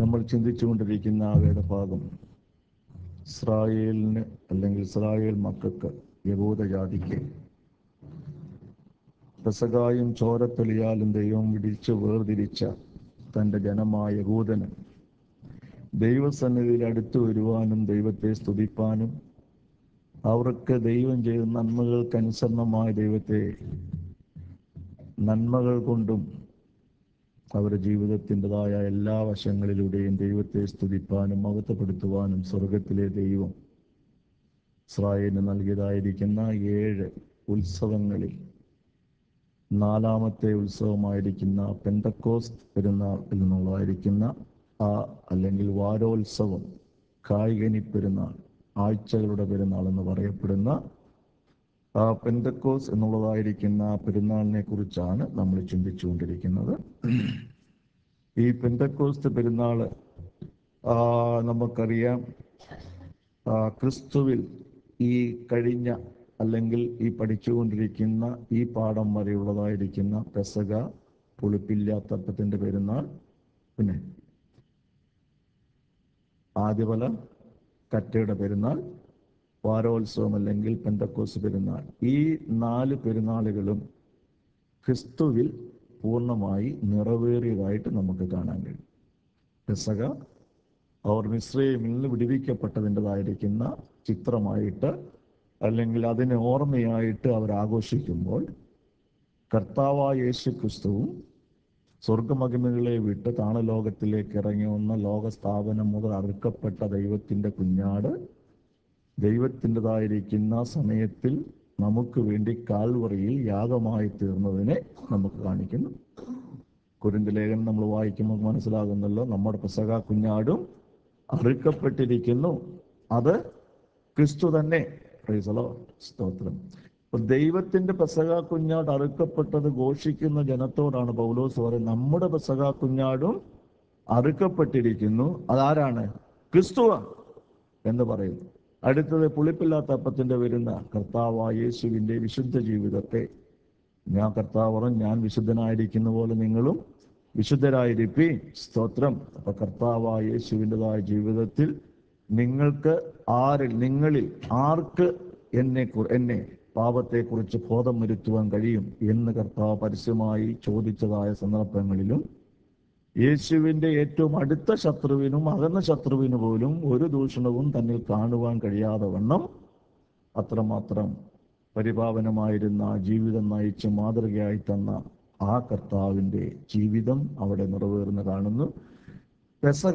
നമ്മൾ ചിന്തിച്ചുകൊണ്ടിരിക്കുന്ന ആ വേദഭാഗം ഇസ്രായേലിന് അല്ലെങ്കിൽ ഇസ്രായേൽ മക്കൾക്ക് യഹൂദജാതിക്ക് പെസകായും ചോരത്തൊലിയാലും ദൈവം വിടിച്ച് വേർതിരിച്ച തൻ്റെ ജനമായ യഹൂദന് ദൈവസന്നിധിയിൽ അടുത്തു വരുവാനും ദൈവത്തെ സ്തുതിപ്പാനും അവർക്ക് ദൈവം ചെയ്ത നന്മകൾക്കനുസരണമായ ദൈവത്തെ നന്മകൾ കൊണ്ടും അവരുടെ ജീവിതത്തിൻ്റെതായ എല്ലാ വശങ്ങളിലൂടെയും ദൈവത്തെ സ്തുതിപ്പാനും മഹത്വപ്പെടുത്തുവാനും സ്വർഗത്തിലെ ദൈവം ഇസ്രായേലിന് നൽകിയതായിരിക്കുന്ന ഏഴ് ഉത്സവങ്ങളിൽ നാലാമത്തെ ഉത്സവമായിരിക്കുന്ന പെന്തക്കോസ്റ്റ് പെരുന്നാൾ എന്നുള്ളതായിരിക്കുന്ന ആ അല്ലെങ്കിൽ വാരോത്സവം കായികനി പെരുന്നാൾ ആഴ്ചകളുടെ പെരുന്നാൾ എന്ന് പറയപ്പെടുന്ന ആ പെന്തക്കോസ് എന്നുള്ളതായിരിക്കുന്ന ആ പെരുന്നാളിനെ കുറിച്ചാണ് നമ്മൾ ചിന്തിച്ചുകൊണ്ടിരിക്കുന്നത് ഈ പെന്തക്കോസ്റ്റ് പെരുന്നാള് ആ, നമുക്കറിയാം ആ, ക്രിസ്തുവിൽ ഈ കഴിഞ്ഞ അല്ലെങ്കിൽ ഈ പഠിച്ചുകൊണ്ടിരിക്കുന്ന ഈ പാഠം വരെയുള്ളതായിരിക്കുന്ന പെസക പുളിപ്പില്ലാത്തപ്പത്തിന്റെ പെരുന്നാൾ പിന്നെ ആദ്യഫല കറ്റയുടെ പെരുന്നാൾ വാരോത്സവം അല്ലെങ്കിൽ പെന്തക്കോസ് പെരുന്നാൾ ഈ നാല് പെരുന്നാളുകളും ക്രിസ്തുവിൽ പൂർണ്ണമായി നിറവേറിയതായിട്ട് നമുക്ക് കാണാൻ കഴിയും പെസക അവർ മിശ്രയിൽ നിന്ന് വിടുവിക്കപ്പെട്ടതിൻ്റെതായിരിക്കുന്ന ചിത്രമായിട്ട് അല്ലെങ്കിൽ അതിനെ ഓർമ്മയായിട്ട് അവർ ആഘോഷിക്കുമ്പോൾ കർത്താവായ യേശു ക്രിസ്തുവും സ്വർഗമഹിമകളെ വിട്ട് താണലോകത്തിലേക്ക് ഇറങ്ങി വന്ന ലോകസ്ഥാപനം മുതൽ അറുക്കപ്പെട്ട ദൈവത്തിന്റെ കുഞ്ഞാട് ദൈവത്തിൻ്റെതായിരിക്കുന്ന സമയത്തിൽ നമുക്ക് വേണ്ടി കാൽവറിയിൽ യാഗമായി തീർന്നതിനെ നമുക്ക് കാണിക്കുന്നു കുരുന്ത് ലേഖനം നമ്മൾ വായിക്കുമ്പോൾ മനസ്സിലാകുന്നല്ലോ നമ്മുടെ പെസക കുഞ്ഞാടും അറുക്കപ്പെട്ടിരിക്കുന്നു അത് ക്രിസ്തു തന്നെ പ്രൈസലോ സ്തോത്രം അപ്പൊ ദൈവത്തിന്റെ പെസക കുഞ്ഞാട് അറുക്കപ്പെട്ടത് ഘോഷിക്കുന്ന ജനത്തോടാണ് പൗലോസ് പറയുന്നത് നമ്മുടെ പെസക കുഞ്ഞാടും അറുക്കപ്പെട്ടിരിക്കുന്നു അതാരാണ് ക്രിസ്തുവാണ് എന്ന് പറയുന്നു അടുത്തത് പുളിപ്പില്ലാത്ത അപ്പത്തിന്റെ വരുന്ന കർത്താവായ യേശുവിന്റെ വിശുദ്ധ ജീവിതത്തെ ഞാൻ കർത്താവ് പറഞ്ഞു ഞാൻ വിശുദ്ധനായിരിക്കുന്ന പോലെ നിങ്ങളും വിശുദ്ധരായിരിപ്പി സ്തോത്രം അപ്പൊ കർത്താവായ യേശുവിൻ്റെതായ ജീവിതത്തിൽ നിങ്ങൾക്ക് ആരിൽ നിങ്ങളിൽ ആർക്ക് എന്നെ കു- എന്നെ പാപത്തെക്കുറിച്ച് ബോധം വരുത്തുവാൻ കഴിയും എന്ന് കർത്താവ് പരസ്യമായി ചോദിച്ചതായ സന്ദർഭങ്ങളിലും യേശുവിന്റെ ഏറ്റവും അടുത്ത ശത്രുവിനും അകന്ന ശത്രുവിനു പോലും ഒരു ദൂഷണവും തന്നിൽ കാണുവാൻ കഴിയാതെ വണ്ണം അത്രമാത്രം പരിപാവനമായിരുന്ന ആ ജീവിതം നയിച്ച് മാതൃകയായി തന്ന ആ കർത്താവിന്റെ ജീവിതം അവിടെ നിറവേറുന്ന കാണുന്നു പെസക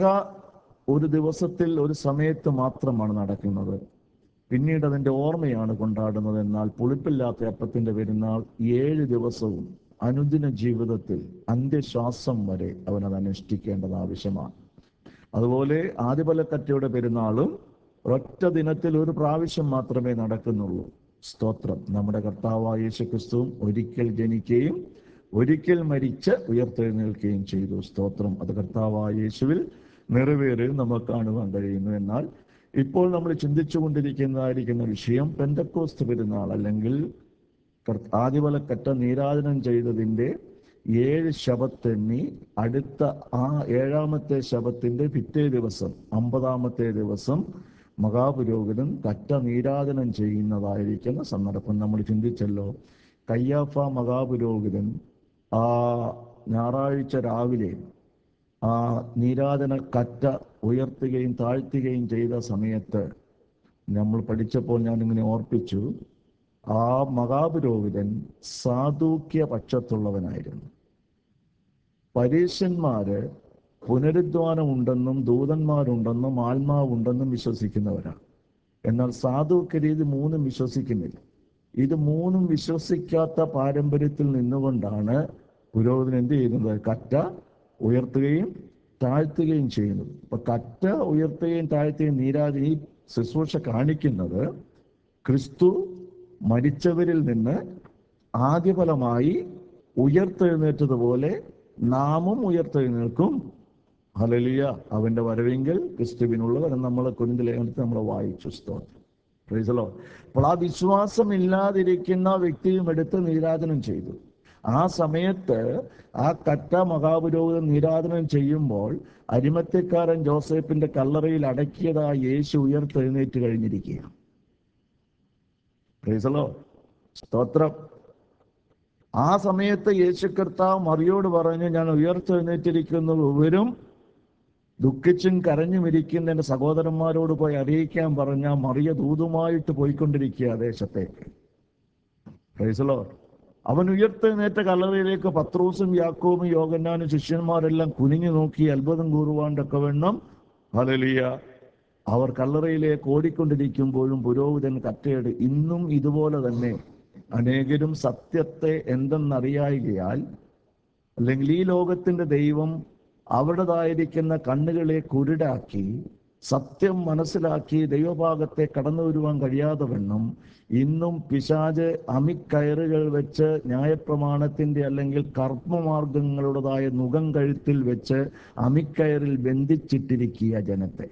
ഒരു ദിവസത്തിൽ ഒരു സമയത്ത് മാത്രമാണ് നടക്കുന്നത് പിന്നീട് അതിന്റെ ഓർമ്മയാണ് കൊണ്ടാടുന്നത് എന്നാൽ പുളിപ്പില്ലാത്ത അപ്പത്തിന്റെ പെരുന്നാൾ ഏഴ് ദിവസവും അനുദിന ജീവിതത്തിൽ അന്ത്യശ്വാസം വരെ അവൻ അത് അനുഷ്ഠിക്കേണ്ടത് ആവശ്യമാണ് അതുപോലെ ആദിപലക്കറ്റയുടെ പെരുന്നാളും ഒറ്റ ദിനത്തിൽ ഒരു പ്രാവശ്യം മാത്രമേ നടക്കുന്നുള്ളൂ സ്തോത്രം നമ്മുടെ കർത്താവായ യേശു ക്രിസ്തുവും ഒരിക്കൽ ജനിക്കുകയും ഒരിക്കൽ മരിച്ച് ഉയർത്തെഴുന്നേൽക്കുകയും ചെയ്തു സ്തോത്രം അത് കർത്താവായ യേശുവിൽ നിറവേറി നമുക്ക് കാണുവാൻ കഴിയുന്നു എന്നാൽ ഇപ്പോൾ നമ്മൾ ചിന്തിച്ചുകൊണ്ടിരിക്കുന്നതായിരിക്കുന്ന വിഷയം പെന്തക്കോസ്ത് പെരുന്നാൾ അല്ലെങ്കിൽ കർ- ആദിവലക്കറ്റ നീരാജനം ചെയ്തതിന്റെ ഏഴ് ശബത്തെണ്ണി അടുത്ത ആ ഏഴാമത്തെ ശബത്തിന്റെ പിറ്റേ ദിവസം അമ്പതാമത്തെ ദിവസം മഹാപുരോഹിതൻ കറ്റ നീരാജനം ചെയ്യുന്നതായിരിക്കുന്ന സന്ദർഭം നമ്മൾ ചിന്തിച്ചല്ലോ കയ്യാഫ മഹാപുരോഹിതൻ ആ ഞായറാഴ്ച രാവിലെ ആ നീരാജന കറ്റ ഉയർത്തുകയും താഴ്ത്തുകയും ചെയ്ത സമയത്ത് നമ്മൾ പഠിച്ചപ്പോൾ ഞാൻ ഇങ്ങനെ ഓർപ്പിച്ചു ആ മഹാപുരോഹിതൻ സാധൂക്യ പക്ഷത്തുള്ളവനായിരുന്നു പരീശന്മാര് പുനരുദ്ധാനമുണ്ടെന്നും ദൂതന്മാരുണ്ടെന്നും ആത്മാവുണ്ടെന്നും വിശ്വസിക്കുന്നവരാണ് എന്നാൽ സാധുക്കര് ഇത് മൂന്നും വിശ്വസിക്കുന്നില്ല ഇത് മൂന്നും വിശ്വസിക്കാത്ത പാരമ്പര്യത്തിൽ നിന്നുകൊണ്ടാണ് പുരോഹിതൻ എന്ത് ചെയ്യുന്നത് കറ്റ ഉയർത്തുകയും താഴ്ത്തുകയും ചെയ്യുന്നത് അപ്പൊ കറ്റ ഉയർത്തുകയും താഴ്ത്തുകയും നീരാജി ഈ ശുശ്രൂഷ കാണിക്കുന്നത് ക്രിസ്തു മരിച്ചവരിൽ നിന്ന് ആദ്യഫലമായി ഉയർത്തെഴുന്നേറ്റതുപോലെ നാമും ഉയർത്തെഴുന്നേൽക്കും ഹലലിയ അവന്റെ വരവെങ്കിൽ ക്രിസ്തുവിനുള്ളത് എന്ന് നമ്മളെ കുരുന്ത് ലേഖനത്തിൽ നമ്മൾ വായിച്ചു സ്തോത്രം Praise the Lord. അപ്പോൾ ആ വിശ്വാസം ഇല്ലാതിരിക്കുന്ന വ്യക്തിയും എടുത്ത് നീരാജനം ചെയ്തു ആ സമയത്ത് ആ കറ്റ മഹാപുരോഹിതൻ നിരാധനം ചെയ്യുമ്പോൾ അരിമത്യക്കാരൻ ജോസഫിന്റെ കല്ലറയിൽ അടക്കിയതായി യേശു ഉയർത്തെഴുന്നേറ്റ് കഴിഞ്ഞിരിക്കുകയാണ് പ്രൈസലോ സ്തോത്രം ആ സമയത്ത് യേശു കർത്താവ് മറിയോട് പറഞ്ഞു ഞാൻ ഉയർത്തെഴുന്നേറ്റിരിക്കുന്ന വിവരം ദുഃഖിച്ചും കരഞ്ഞും ഇരിക്കുന്ന എൻ്റെ സഹോദരന്മാരോട് പോയി അറിയിക്കാൻ പറഞ്ഞ മറിയ ദൂതുമായിട്ട് പോയിക്കൊണ്ടിരിക്കുക ദേശത്തേക്ക് പ്രൈസലോ അവൻ ഉയർത്തെഴുന്നേറ്റ കല്ലറയിലേക്ക് പത്രൂസും യാക്കോബും യോഗന്നാനും ശിഷ്യന്മാരെല്ലാം കുനിഞ്ഞു നോക്കി അത്ഭുതം കൂറുവാണ്ടൊക്കെ വേണം ഹലലിയ അവർ കല്ലറയിലേക്ക് ഓടിക്കൊണ്ടിരിക്കുമ്പോഴും പുരോഹിതൻ കറ്റയുടെ ഇന്നും ഇതുപോലെ തന്നെ അനേകരും സത്യത്തെ എന്തെന്നറിയായികയാൽ അല്ലെങ്കിൽ ഈ ലോകത്തിന്റെ ദൈവം അവിടതായിരിക്കുന്ന കണ്ണുകളെ കുരുടാക്കി സത്യം മനസ്സിലാക്കി ദൈവഭാഗത്തെ കടന്നു വരുവാൻ കഴിയാതെ വണ്ണം ഇന്നും പിശാജ് അമിക്കയറുകൾ വെച്ച് ന്യായപ്രമാണത്തിന്റെ അല്ലെങ്കിൽ കർമ്മമാർഗങ്ങളുടേതായ നുകം കഴുത്തിൽ വെച്ച് അമിക്കയറിൽ ബന്ധിച്ചിട്ടിരിക്കുക ജനത്തെ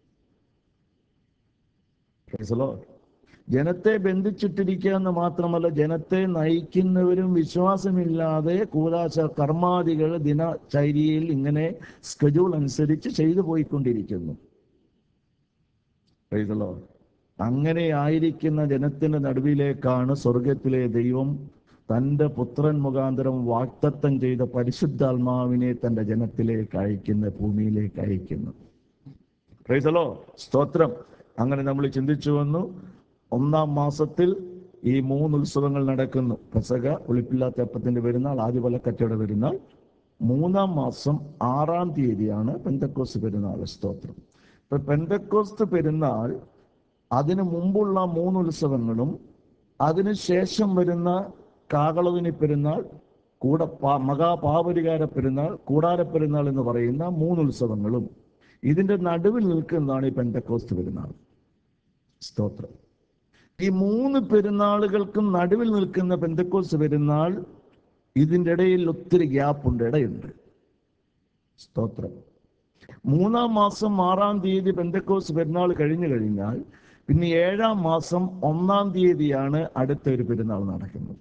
Praise the Lord. ജനത്തെ ബന്ധിച്ചിട്ടിരിക്കുക എന്ന് മാത്രമല്ല ജനത്തെ നയിക്കുന്നവരും വിശ്വാസമില്ലാതെ കൂതാശ കർമാദികൾ ദിനചര്യയിൽ ഇങ്ങനെ സ്കെഡ്യൂൾ അനുസരിച്ച് ചെയ്തു പോയിക്കൊണ്ടിരിക്കുന്നു Praise the Lord. അങ്ങനെ ആയിരിക്കുന്ന ജനത്തിന്റെ നടുവിലേക്കാണ് സ്വർഗത്തിലെ ദൈവം തന്റെ പുത്രൻ മുഖാന്തരം വാക്തത്വം ചെയ്ത പരിശുദ്ധാത്മാവിനെ തന്റെ ജനത്തിലേക്ക് അയക്കുന്ന ഭൂമിയിലേക്ക് അയക്കുന്നു പ്രൈസലോ സ്തോത്രം അങ്ങനെ നമ്മൾ ചിന്തിച്ചു വന്നു ഒന്നാം മാസത്തിൽ ഈ മൂന്ന് ഉത്സവങ്ങൾ നടക്കുന്നു പെസക ഒളിപ്പില്ലാത്ത അപ്പത്തിന്റെ പെരുന്നാൾ ആദ്യപലക്കറ്റയുടെ പെരുന്നാൾ മൂന്നാം മാസം ആറാം തീയതിയാണ് പെന്തക്കോസ് പെരുന്നാൾ സ്തോത്രം ഇപ്പൊ പെന്തക്കോസ്ത് പെരുന്നാൾ അതിനു മുമ്പുള്ള മൂന്ന് ഉത്സവങ്ങളും അതിനുശേഷം വരുന്ന കാകളവിനി പെരുന്നാൾ കൂട പാ- മഹാപാപരികാര പെരുന്നാൾ കൂടാര പെരുന്നാൾ എന്ന് പറയുന്ന മൂന്ന് ഉത്സവങ്ങളും ഇതിന്റെ നടുവിൽ നിൽക്കുന്നതാണ് ഈ പെന്തക്കോസ്ത് പെരുന്നാൾ സ്തോത്രം ഈ മൂന്ന് പെരുന്നാളുകൾക്കും നടുവിൽ നിൽക്കുന്ന പെന്തക്കോസ്ത് പെരുന്നാൾ ഇതിൻ്റെ ഇടയിൽ ഒത്തിരി ഗ്യാപ്പുണ്ട് ഇടയുണ്ട് സ്തോത്രം മൂന്നാം മാസം ആറാം തീയതി പെന്തക്കോസ് പെരുന്നാൾ കഴിഞ്ഞു കഴിഞ്ഞാൽ പിന്നെ ഏഴാം മാസം ഒന്നാം തീയതിയാണ് അടുത്ത ഒരു പെരുന്നാൾ നടക്കുന്നത്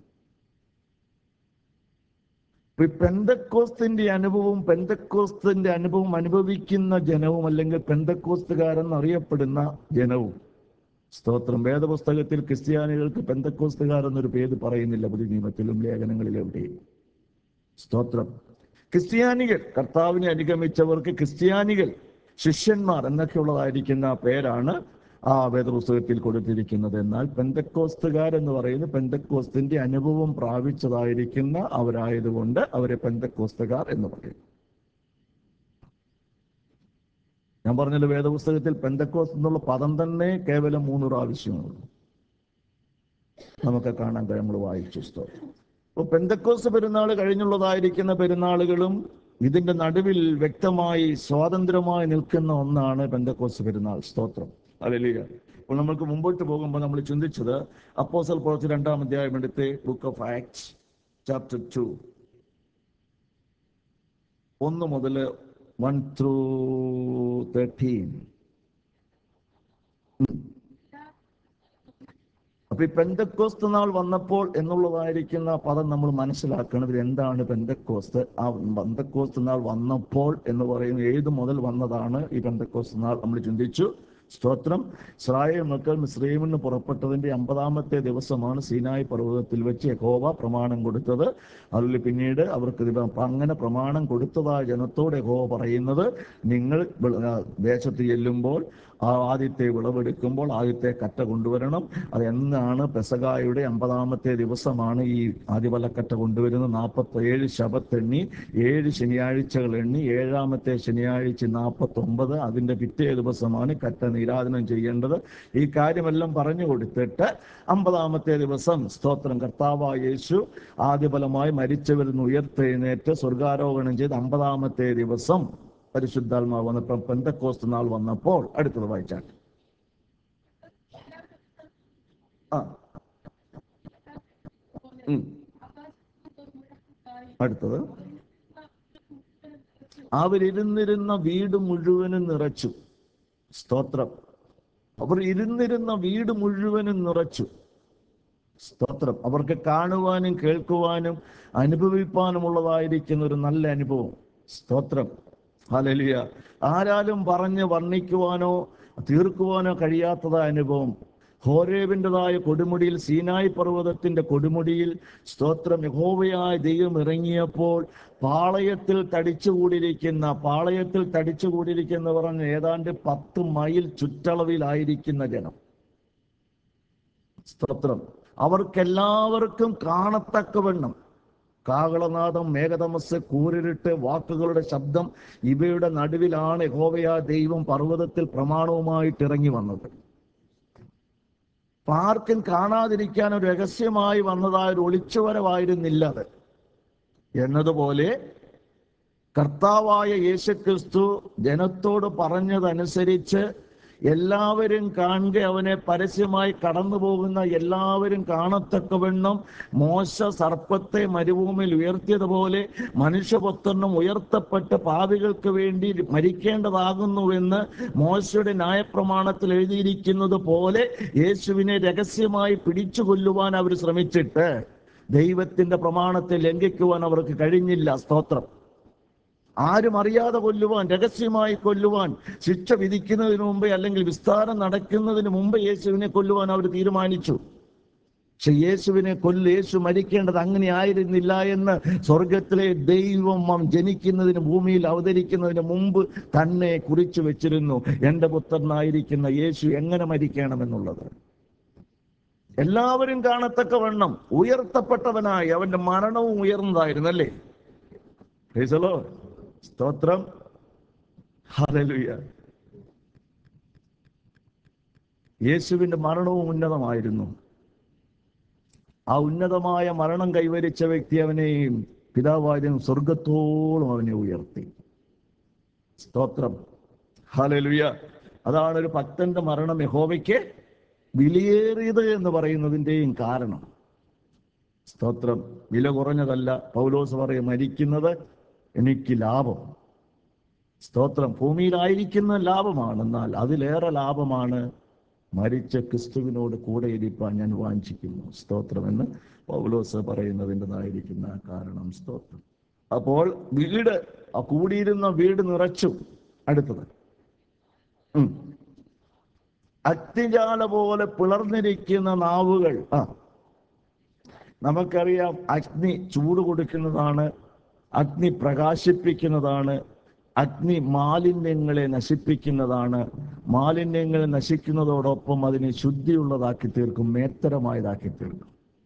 ഇപ്പൊ ഈ പെന്തക്കോസ്തിന്റെ അനുഭവം പെന്തക്കോസ്തിന്റെ അനുഭവം അനുഭവിക്കുന്ന ജനവും അല്ലെങ്കിൽ പെന്തക്കോസ്തുകാരെന്ന് അറിയപ്പെടുന്ന ജനവും സ്തോത്രം വേദപുസ്തകത്തിൽ ക്രിസ്ത്യാനികൾക്ക് പെന്തക്കോസ്തുകാരെന്നൊരു പേര് പറയുന്നില്ല പുതിയ നിയമത്തിലും ലേഖനങ്ങളിലും എവിടെയും സ്തോത്രം ക്രിസ്ത്യാനികൾ കർത്താവിനെ അനുഗമിച്ചവർക്ക് ക്രിസ്ത്യാനികൾ ശിഷ്യന്മാർ എന്നൊക്കെയുള്ളതായിരിക്കുന്ന പേരാണ് ആ വേദപുസ്തകത്തിൽ കൊടുത്തിരിക്കുന്നത് എന്നാൽ പെന്തക്കോസ്തുകാർ എന്ന് പറയുന്നത് പെന്തക്കോസ്തിന്റെ അനുഭവം പ്രാപിച്ചതായിരിക്കുന്ന അവരായതുകൊണ്ട് അവരെ പെന്തക്കോസ്തുകാർ എന്ന് പറയും ഞാൻ പറഞ്ഞല്ലോ വേദപുസ്തകത്തിൽ പെന്തക്കോസ് എന്നുള്ള പദം തന്നെ കേവലം മൂന്ന് പ്രാവശ്യമുള്ളൂ നമുക്ക് കാണാൻ കഴിയും നമ്മൾ വായിച്ചു സ്തോത്രം അപ്പൊ പെന്തക്കോസ് പെരുന്നാൾ കഴിഞ്ഞുള്ളതായിരിക്കുന്ന പെരുന്നാളുകളും ഇതിന്റെ നടുവിൽ വ്യക്തമായി സ്വാതന്ത്ര്യമായി നിൽക്കുന്ന ഒന്നാണ് പെന്തക്കോസ് പെരുന്നാൾ സ്തോത്രം അല്ലെ അപ്പോൾ നമ്മൾക്ക് മുമ്പോട്ട് പോകുമ്പോൾ നമ്മൾ ചിന്തിച്ചത് അപ്പോസൽ പ്രവർത്തി രണ്ടാം അധ്യായം എടുത്ത് book of Acts chapter two ഒന്ന് മുതൽ വൺ ത്രൂ തേർട്ടീൻ അപ്പൊ ഈ പെന്തക്കോസ്ത് നാൾ വന്നപ്പോൾ എന്നുള്ളതായിരിക്കുന്ന പദം നമ്മൾ മനസ്സിലാക്കണം ഇത് എന്താണ് പെന്തക്കോസ്ത് ആ പെന്തക്കോസ്ത് നാൾ വന്നപ്പോൾ എന്ന് പറയുന്നത് ഏത് മുതൽ വന്നതാണ് ഈ പെന്തക്കോസ്ത് നാൾ നമ്മൾ ചിന്തിച്ചു സ്തോത്രം ഇസ്രായേൽ മക്കൾ മിസ്രൈമിൽ നിന്ന് പുറപ്പെട്ടതിന്റെ അമ്പതാമത്തെ ദിവസമാണ് സീനായി പർവ്വതത്തിൽ വെച്ച് യഹോവ പ്രമാണം കൊടുത്തത് അതിൽ പിന്നീട് അവർക്ക് ഇത് അപ്പൊ അങ്ങനെ പ്രമാണം കൊടുത്തതായ ജനത്തോട് യഹോവ പറയുന്നത് നിങ്ങൾ വിള- ആ, ദേശത്ത് ചെല്ലുമ്പോൾ ആ ആദ്യത്തെ വിളവെടുക്കുമ്പോൾ ആദ്യത്തെ കറ്റ കൊണ്ടുവരണം അത് എന്നാണ് പെസകായുടെ അമ്പതാമത്തെ ദിവസമാണ് ഈ ആദ്യവലക്കറ്റ കൊണ്ടുവരുന്നത് നാൽപ്പത്തി ഏഴ് ശബത്തെണ്ണി ഏഴ് ശനിയാഴ്ചകൾ എണ്ണി ഏഴാമത്തെ ശനിയാഴ്ച നാൽപ്പത്തി ഒമ്പത് അതിന്റെ പിറ്റേ ദിവസമാണ് കറ്റ നിരാധനം ചെയ്യേണ്ടത് ഈ കാര്യമെല്ലാം പറഞ്ഞു കൊടുത്തിട്ട് അമ്പതാമത്തെ ദിവസം സ്തോത്രം കർത്താവായ യേശു ആദ്യഫലമായി മരിച്ചവരിൽ നിന്ന് ഉയർത്തെഴുന്നേറ്റ് സ്വർഗാരോഹണം ചെയ്ത് അമ്പതാമത്തെ ദിവസം പരിശുദ്ധാത്മാവ് വന്നപ്പോൾ പെന്തക്കോസ്ത് നാൾ വന്നപ്പോൾ അടുത്തത് വായിച്ചാൽ ആ ഉം. അടുത്തത് അവരിരുന്നിരുന്ന വീട് മുഴുവനും നിറച്ചു സ്തോത്രം അവർ ഇരുന്നിരുന്ന വീട് മുഴുവനും നിറച്ചു സ്തോത്രം അവർക്ക് കാണുവാനും കേൾക്കുവാനും അനുഭവിപ്പാനുമുള്ളതായിരിക്കുന്ന ഒരു നല്ല അനുഭവം സ്തോത്രം ഹലലിയ ആരാലും പറഞ്ഞ് വർണ്ണിക്കുവാനോ തീർക്കുവാനോ കഴിയാത്തതായ അനുഭവം ഹോരേബിൻ്റെതായ കൊടുമുടിയിൽ സീനായി പർവ്വതത്തിന്റെ കൊടുമുടിയിൽ സ്തോത്രം യഹോവയായ ദൈവം ഇറങ്ങിയപ്പോൾ പാളയത്തിൽ തടിച്ചുകൂടിയിരിക്കുന്ന പാളയത്തിൽ തടിച്ചുകൂടിയിരിക്കുന്ന പറഞ്ഞ് ഏതാണ്ട് പത്ത് മൈൽ ചുറ്റളവിലായിരിക്കുന്ന ജനം സ്തോത്രം അവർക്കെല്ലാവർക്കും കാണത്തക്കവണ്ണം കാകളനാദം മേഘതമസ് കൂരിരുട്ട് വാക്കുകളുടെ ശബ്ദം ഇവയുടെ നടുവിലാണ് യഹോവയാ ദൈവം പർവ്വതത്തിൽ പ്രമാണവുമായിട്ട് ഇറങ്ങി വന്നത് അപ്പൊ ആർക്കും കാണാതിരിക്കാൻ ഒരു രഹസ്യമായി വന്നതായ ഒരു ഒളിച്ചുവരവായിരുന്നില്ല അത് എന്നതുപോലെ കർത്താവായ യേശുക്രിസ്തു ജനത്തോട് പറഞ്ഞതനുസരിച്ച് എല്ലാവരും കാണുക അവനെ പരസ്യമായി കടന്നു പോകുന്ന എല്ലാവരും കാണത്തക്കവണ്ണം മോശ സർപ്പത്തെ മരുഭൂമിയിൽ ഉയർത്തിയതുപോലെ മനുഷ്യപുത്രനും ഉയർത്തപ്പെട്ട് പാപികൾക്ക് വേണ്ടി മരിക്കേണ്ടതാകുന്നുവെന്ന് മോശയുടെ ന്യായപ്രമാണത്തിൽ എഴുതിയിരിക്കുന്നത് പോലെ യേശുവിനെ രഹസ്യമായി പിടിച്ചു കൊല്ലുവാൻ അവർ ശ്രമിച്ചിട്ട് ദൈവത്തിന്റെ പ്രമാണത്തെ ലംഘിക്കുവാൻ അവർക്ക് കഴിഞ്ഞില്ല സ്തോത്രം ആരും അറിയാതെ കൊല്ലുവാൻ രഹസ്യമായി കൊല്ലുവാൻ ശിക്ഷ വിധിക്കുന്നതിന് മുമ്പേ അല്ലെങ്കിൽ വിസ്താരം നടക്കുന്നതിന് മുമ്പ് യേശുവിനെ കൊല്ലുവാൻ അവർ തീരുമാനിച്ചു പക്ഷെ യേശുവിനെ കൊല്ല് യേശു മരിക്കേണ്ടത് അങ്ങനെ ആയിരുന്നില്ല എന്ന് സ്വർഗത്തിലെ ദൈവം ജനിക്കുന്നതിന് ഭൂമിയിൽ അവതരിക്കുന്നതിന് മുമ്പ് തന്നെ കുറിച്ചു വെച്ചിരുന്നു എൻ്റെ പുത്രനായിരിക്കുന്ന യേശു എങ്ങനെ മരിക്കണമെന്നുള്ളത് എല്ലാവരും കാണത്തക്കവണ്ണം ഉയർത്തപ്പെട്ടവനായി അവന്റെ മരണവും ഉയർന്നതായിരുന്നു അല്ലേ Praise the Lord. സ്തോത്രം ഹല്ലേലൂയ യേശുവിന്റെ മരണവും ഉന്നതമായിരുന്നു ആ ഉന്നതമായ മരണം കൈവരിച്ച വ്യക്തി അവനെയും പിതാവായും സ്വർഗത്തോളം അവനെ ഉയർത്തി സ്തോത്രം ഹല്ലേലൂയ അതാണ് ഒരു ഭക്തന്റെ മരണം യഹോവയ്ക്ക് വിലയേറിയത് എന്ന് പറയുന്നതിൻ്റെയും കാരണം സ്തോത്രം വില കുറഞ്ഞതല്ല പൗലോസ് പറയും മരിക്കുന്നത് എനിക്ക് ലാഭം സ്തോത്രം ഭൂമിയിലായിരിക്കുന്ന ലാഭമാണ് എന്നാൽ അതിലേറെ ലാഭമാണ് മരിച്ച ക്രിസ്തുവിനോട് കൂടെ ഇരിപ്പാൻ ഞാൻ വാഞ്ചിക്കുന്നു സ്തോത്രം എന്ന് പൗലോസ് പറയുന്നതിൻ്റെതായിരിക്കുന്ന കാരണം സ്തോത്രം അപ്പോൾ വീട് ആ കൂടിയിരുന്ന വീട് നിറച്ചു അടുത്തത് ഉം. അഗ്നിജാല പോലെ പിളർന്നിരിക്കുന്ന നാവുകൾ ആ നമുക്കറിയാം അഗ്നി ചൂട് കൊടുക്കുന്നതാണ് അഗ്നി പ്രകാശിപ്പിക്കുന്നതാണ് അഗ്നി മാലിന്യങ്ങളെ നശിപ്പിക്കുന്നതാണ് മാലിന്യങ്ങളെ നശിക്കുന്നതോടൊപ്പം അതിനെ ശുദ്ധിയുള്ളതാക്കി തീർക്കും മേത്തരമായതാക്കി തീർക്കും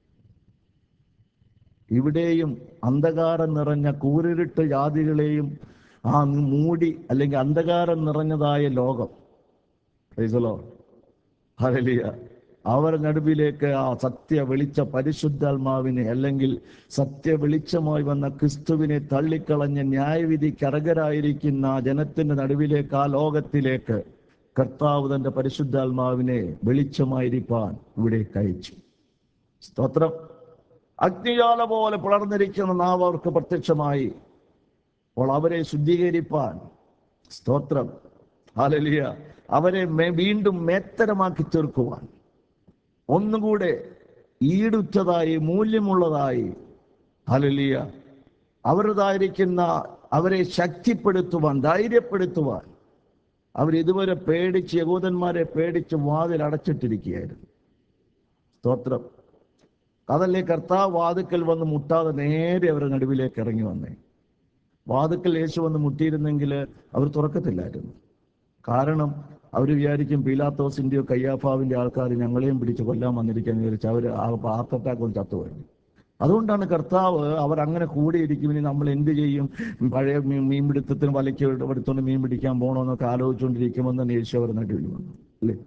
ഇവിടെയും അന്ധകാരം നിറഞ്ഞ കൂരിരുട്ട് ജാതികളെയും ആ മൂടി അല്ലെങ്കിൽ അന്ധകാരം നിറഞ്ഞതായ ലോകം പ്രൈസലോ ഹല്ലേലൂയ അവർ നടുവിലേക്ക് ആ സത്യ വെളിച്ച പരിശുദ്ധാത്മാവിനെ അല്ലെങ്കിൽ സത്യ വെളിച്ചമായി വന്ന ക്രിസ്തുവിനെ തള്ളിക്കളഞ്ഞ ന്യായവിധിക്ക് അർഹരായിരിക്കുന്ന ആ ജനത്തിന്റെ നടുവിലേക്ക് ആ ലോകത്തിലേക്ക് കർത്താവ് തന്റെ പരിശുദ്ധാത്മാവിനെ വെളിച്ചമായിരിക്കാൻ ഇവിടെ അയച്ചു സ്തോത്രം അഗ്നിജാല പോലെ പിളർന്നിരിക്കുന്ന നാവ് അവർക്ക് പ്രത്യക്ഷമായി അപ്പോൾ അവരെ ശുദ്ധീകരിപ്പാൻ സ്തോത്രം ഹാലലിയ അവരെ മേ- വീണ്ടും മേത്തരമാക്കി തീർക്കുവാൻ ഒന്നുകൂടെ ഈടുറ്റതായി മൂല്യമുള്ളതായി ഹലലിയ അവരുതായിരിക്കുന്ന അവരെ ശക്തിപ്പെടുത്തുവാൻ ധൈര്യപ്പെടുത്തുവാൻ അവർ ഇതുവരെ പേടിച്ച് യഹൂദന്മാരെ പേടിച്ച് വാതിൽ അടച്ചിട്ടിരിക്കുകയായിരുന്നു സ്തോത്രം അതല്ലേ കർത്താവ് വാതുക്കൽ വന്ന് മുട്ടാതെ നേരെ അവരുടെ നടുവിലേക്ക് ഇറങ്ങി വന്നേ വാതുക്കൽ യേശു വന്ന് മുട്ടിയിരുന്നെങ്കിൽ അവർ തുറക്കത്തില്ലായിരുന്നു കാരണം അവർ വിചാരിക്കും പീലാത്തോസിന്റെയോ കയ്യാഫാവിന്റെ ആൾക്കാർ ഞങ്ങളെയും പിടിച്ച് കൊല്ലാൻ വന്നിരിക്കാന്ന് വിചാരിച്ച് അവർ ഹാർട്ട് അറ്റാക്ക് കൊണ്ട് ചത്തുപോയി അതുകൊണ്ടാണ് കർത്താവ് അവർ അങ്ങനെ കൂടിയിരിക്കും ഇനി നമ്മൾ എന്ത് ചെയ്യും പഴയ മീൻ മീൻപിടുത്തത്തിന് വലയ്ക്ക് എടുത്തുകൊണ്ട് മീൻ പിടിക്കാൻ പോകണമെന്നൊക്കെ ആലോചിച്ചുകൊണ്ടിരിക്കുമെന്ന് തന്നെ യേശു അവർ നടുവിൽ വന്നു അല്ലേ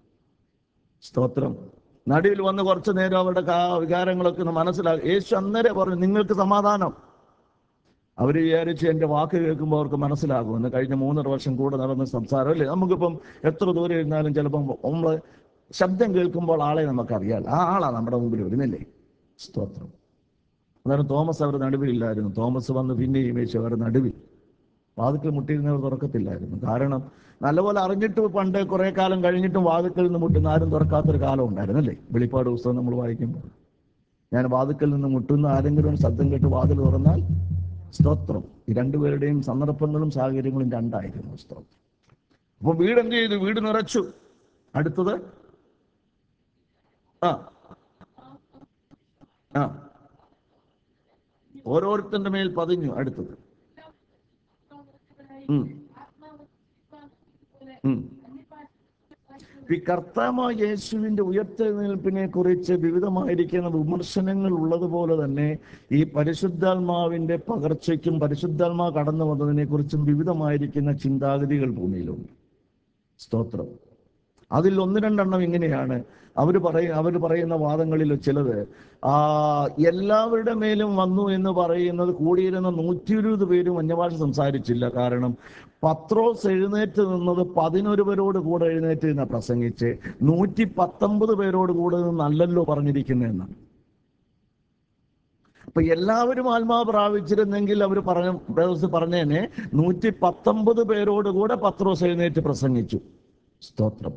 സ്തോത്രം നടുവിൽ വന്ന് കുറച്ചു നേരം അവരുടെ കാ- വികാരങ്ങളൊക്കെ ഒന്ന് മനസ്സിലാക്കി യേശു അന്നേരം പറഞ്ഞു നിങ്ങൾക്ക് സമാധാനം അവർ വിചാരിച്ച് എൻ്റെ വാക്ക് കേൾക്കുമ്പോൾ അവർക്ക് മനസ്സിലാകുമെന്ന് കഴിഞ്ഞ മൂന്നര വർഷം കൂടെ നടന്ന സംസാരം അല്ലേ നമുക്കിപ്പം എത്ര ദൂരം ഇരുന്നാലും ചിലപ്പം നമ്മൾ ശബ്ദം കേൾക്കുമ്പോൾ ആളെ നമുക്കറിയാം ആ ആളാ നമ്മുടെ മുമ്പിൽ വരുന്നില്ലേ സ്തോത്രം അന്നേരം തോമസ് അവരുടെ നടുവിലില്ലായിരുന്നു തോമസ് വന്ന് പിന്നെയും യേശു അവരുടെ നടുവിൽ വാതുക്കൾ മുട്ടിയിരുന്നവർ തുറക്കത്തില്ലായിരുന്നു കാരണം നല്ലപോലെ അറിഞ്ഞിട്ട് പണ്ട് കുറെ കാലം കഴിഞ്ഞിട്ടും വാതുക്കളിൽ നിന്ന് മുട്ടുന്ന ആരും തുറക്കാത്തൊരു കാലം ഉണ്ടായിരുന്നു അല്ലേ വെളിപ്പാട് പുസ്തകം നമ്മൾ വായിക്കുമ്പോൾ ഞാൻ വാതുക്കൽ നിന്ന് മുട്ടുന്ന ആരെങ്കിലും ഒരു ശബ്ദം കേട്ട് വാതിൽ തുറന്നാൽ സ്തോത്രം ഈ രണ്ടുപേരുടെയും സന്ദർഭങ്ങളും സാഹചര്യങ്ങളും രണ്ടായിരുന്നു സ്തോത്രം അപ്പൊ വീട് എന്ത് ചെയ്തു വീട് നിറച്ചു അടുത്തത് ആ ആ ഓരോരുത്തന്റെ മേൽ പതിഞ്ഞു അടുത്തത് ഉം. ഉം. ഈ കർത്താവായ യേശുവിന്റെ ഉയർത്തെഴുന്നേൽപ്പിനെ കുറിച്ച് വിവിധമായിരിക്കുന്ന വിമർശനങ്ങൾ ഉള്ളതുപോലെ തന്നെ ഈ പരിശുദ്ധാത്മാവിന്റെ പകർച്ചയ്ക്കും പരിശുദ്ധാത്മാവ് കടന്നു വന്നതിനെ കുറിച്ചും വിവിധമായിരിക്കുന്ന ചിന്താഗതികൾ ഭൂമിയിലുണ്ട് സ്തോത്രം അതിൽ ഒന്ന് രണ്ടെണ്ണം ഇങ്ങനെയാണ് അവർ പറയ അവർ പറയുന്ന വാദങ്ങളിൽ ചിലത് ആ എല്ലാവരുടെ മേലും വന്നു എന്ന് പറയുന്നത് കൂടിയിരുന്ന നൂറ്റി ഇരുപത് പേരും അന്യഭാഷ സംസാരിച്ചില്ല കാരണം പത്രോസ് എഴുന്നേറ്റ് നിന്നത് പതിനൊരുവരോട് കൂടെ എഴുന്നേറ്റ് നിന്ന് പ്രസംഗിച്ച് നൂറ്റി പത്തൊമ്പത് പേരോട് കൂടെ നിന്നല്ലല്ലോ പറഞ്ഞിരിക്കുന്നതെന്നാണ് അപ്പൊ എല്ലാവരും ആത്മാവ് പ്രാപിച്ചിരുന്നെങ്കിൽ അവർ പറഞ്ഞ ബ്രദേഴ്സ് പറഞ്ഞേനെ നൂറ്റി പത്തൊമ്പത് പേരോട് കൂടെ പത്രോസ് എഴുന്നേറ്റ് പ്രസംഗിച്ചു സ്തോത്രം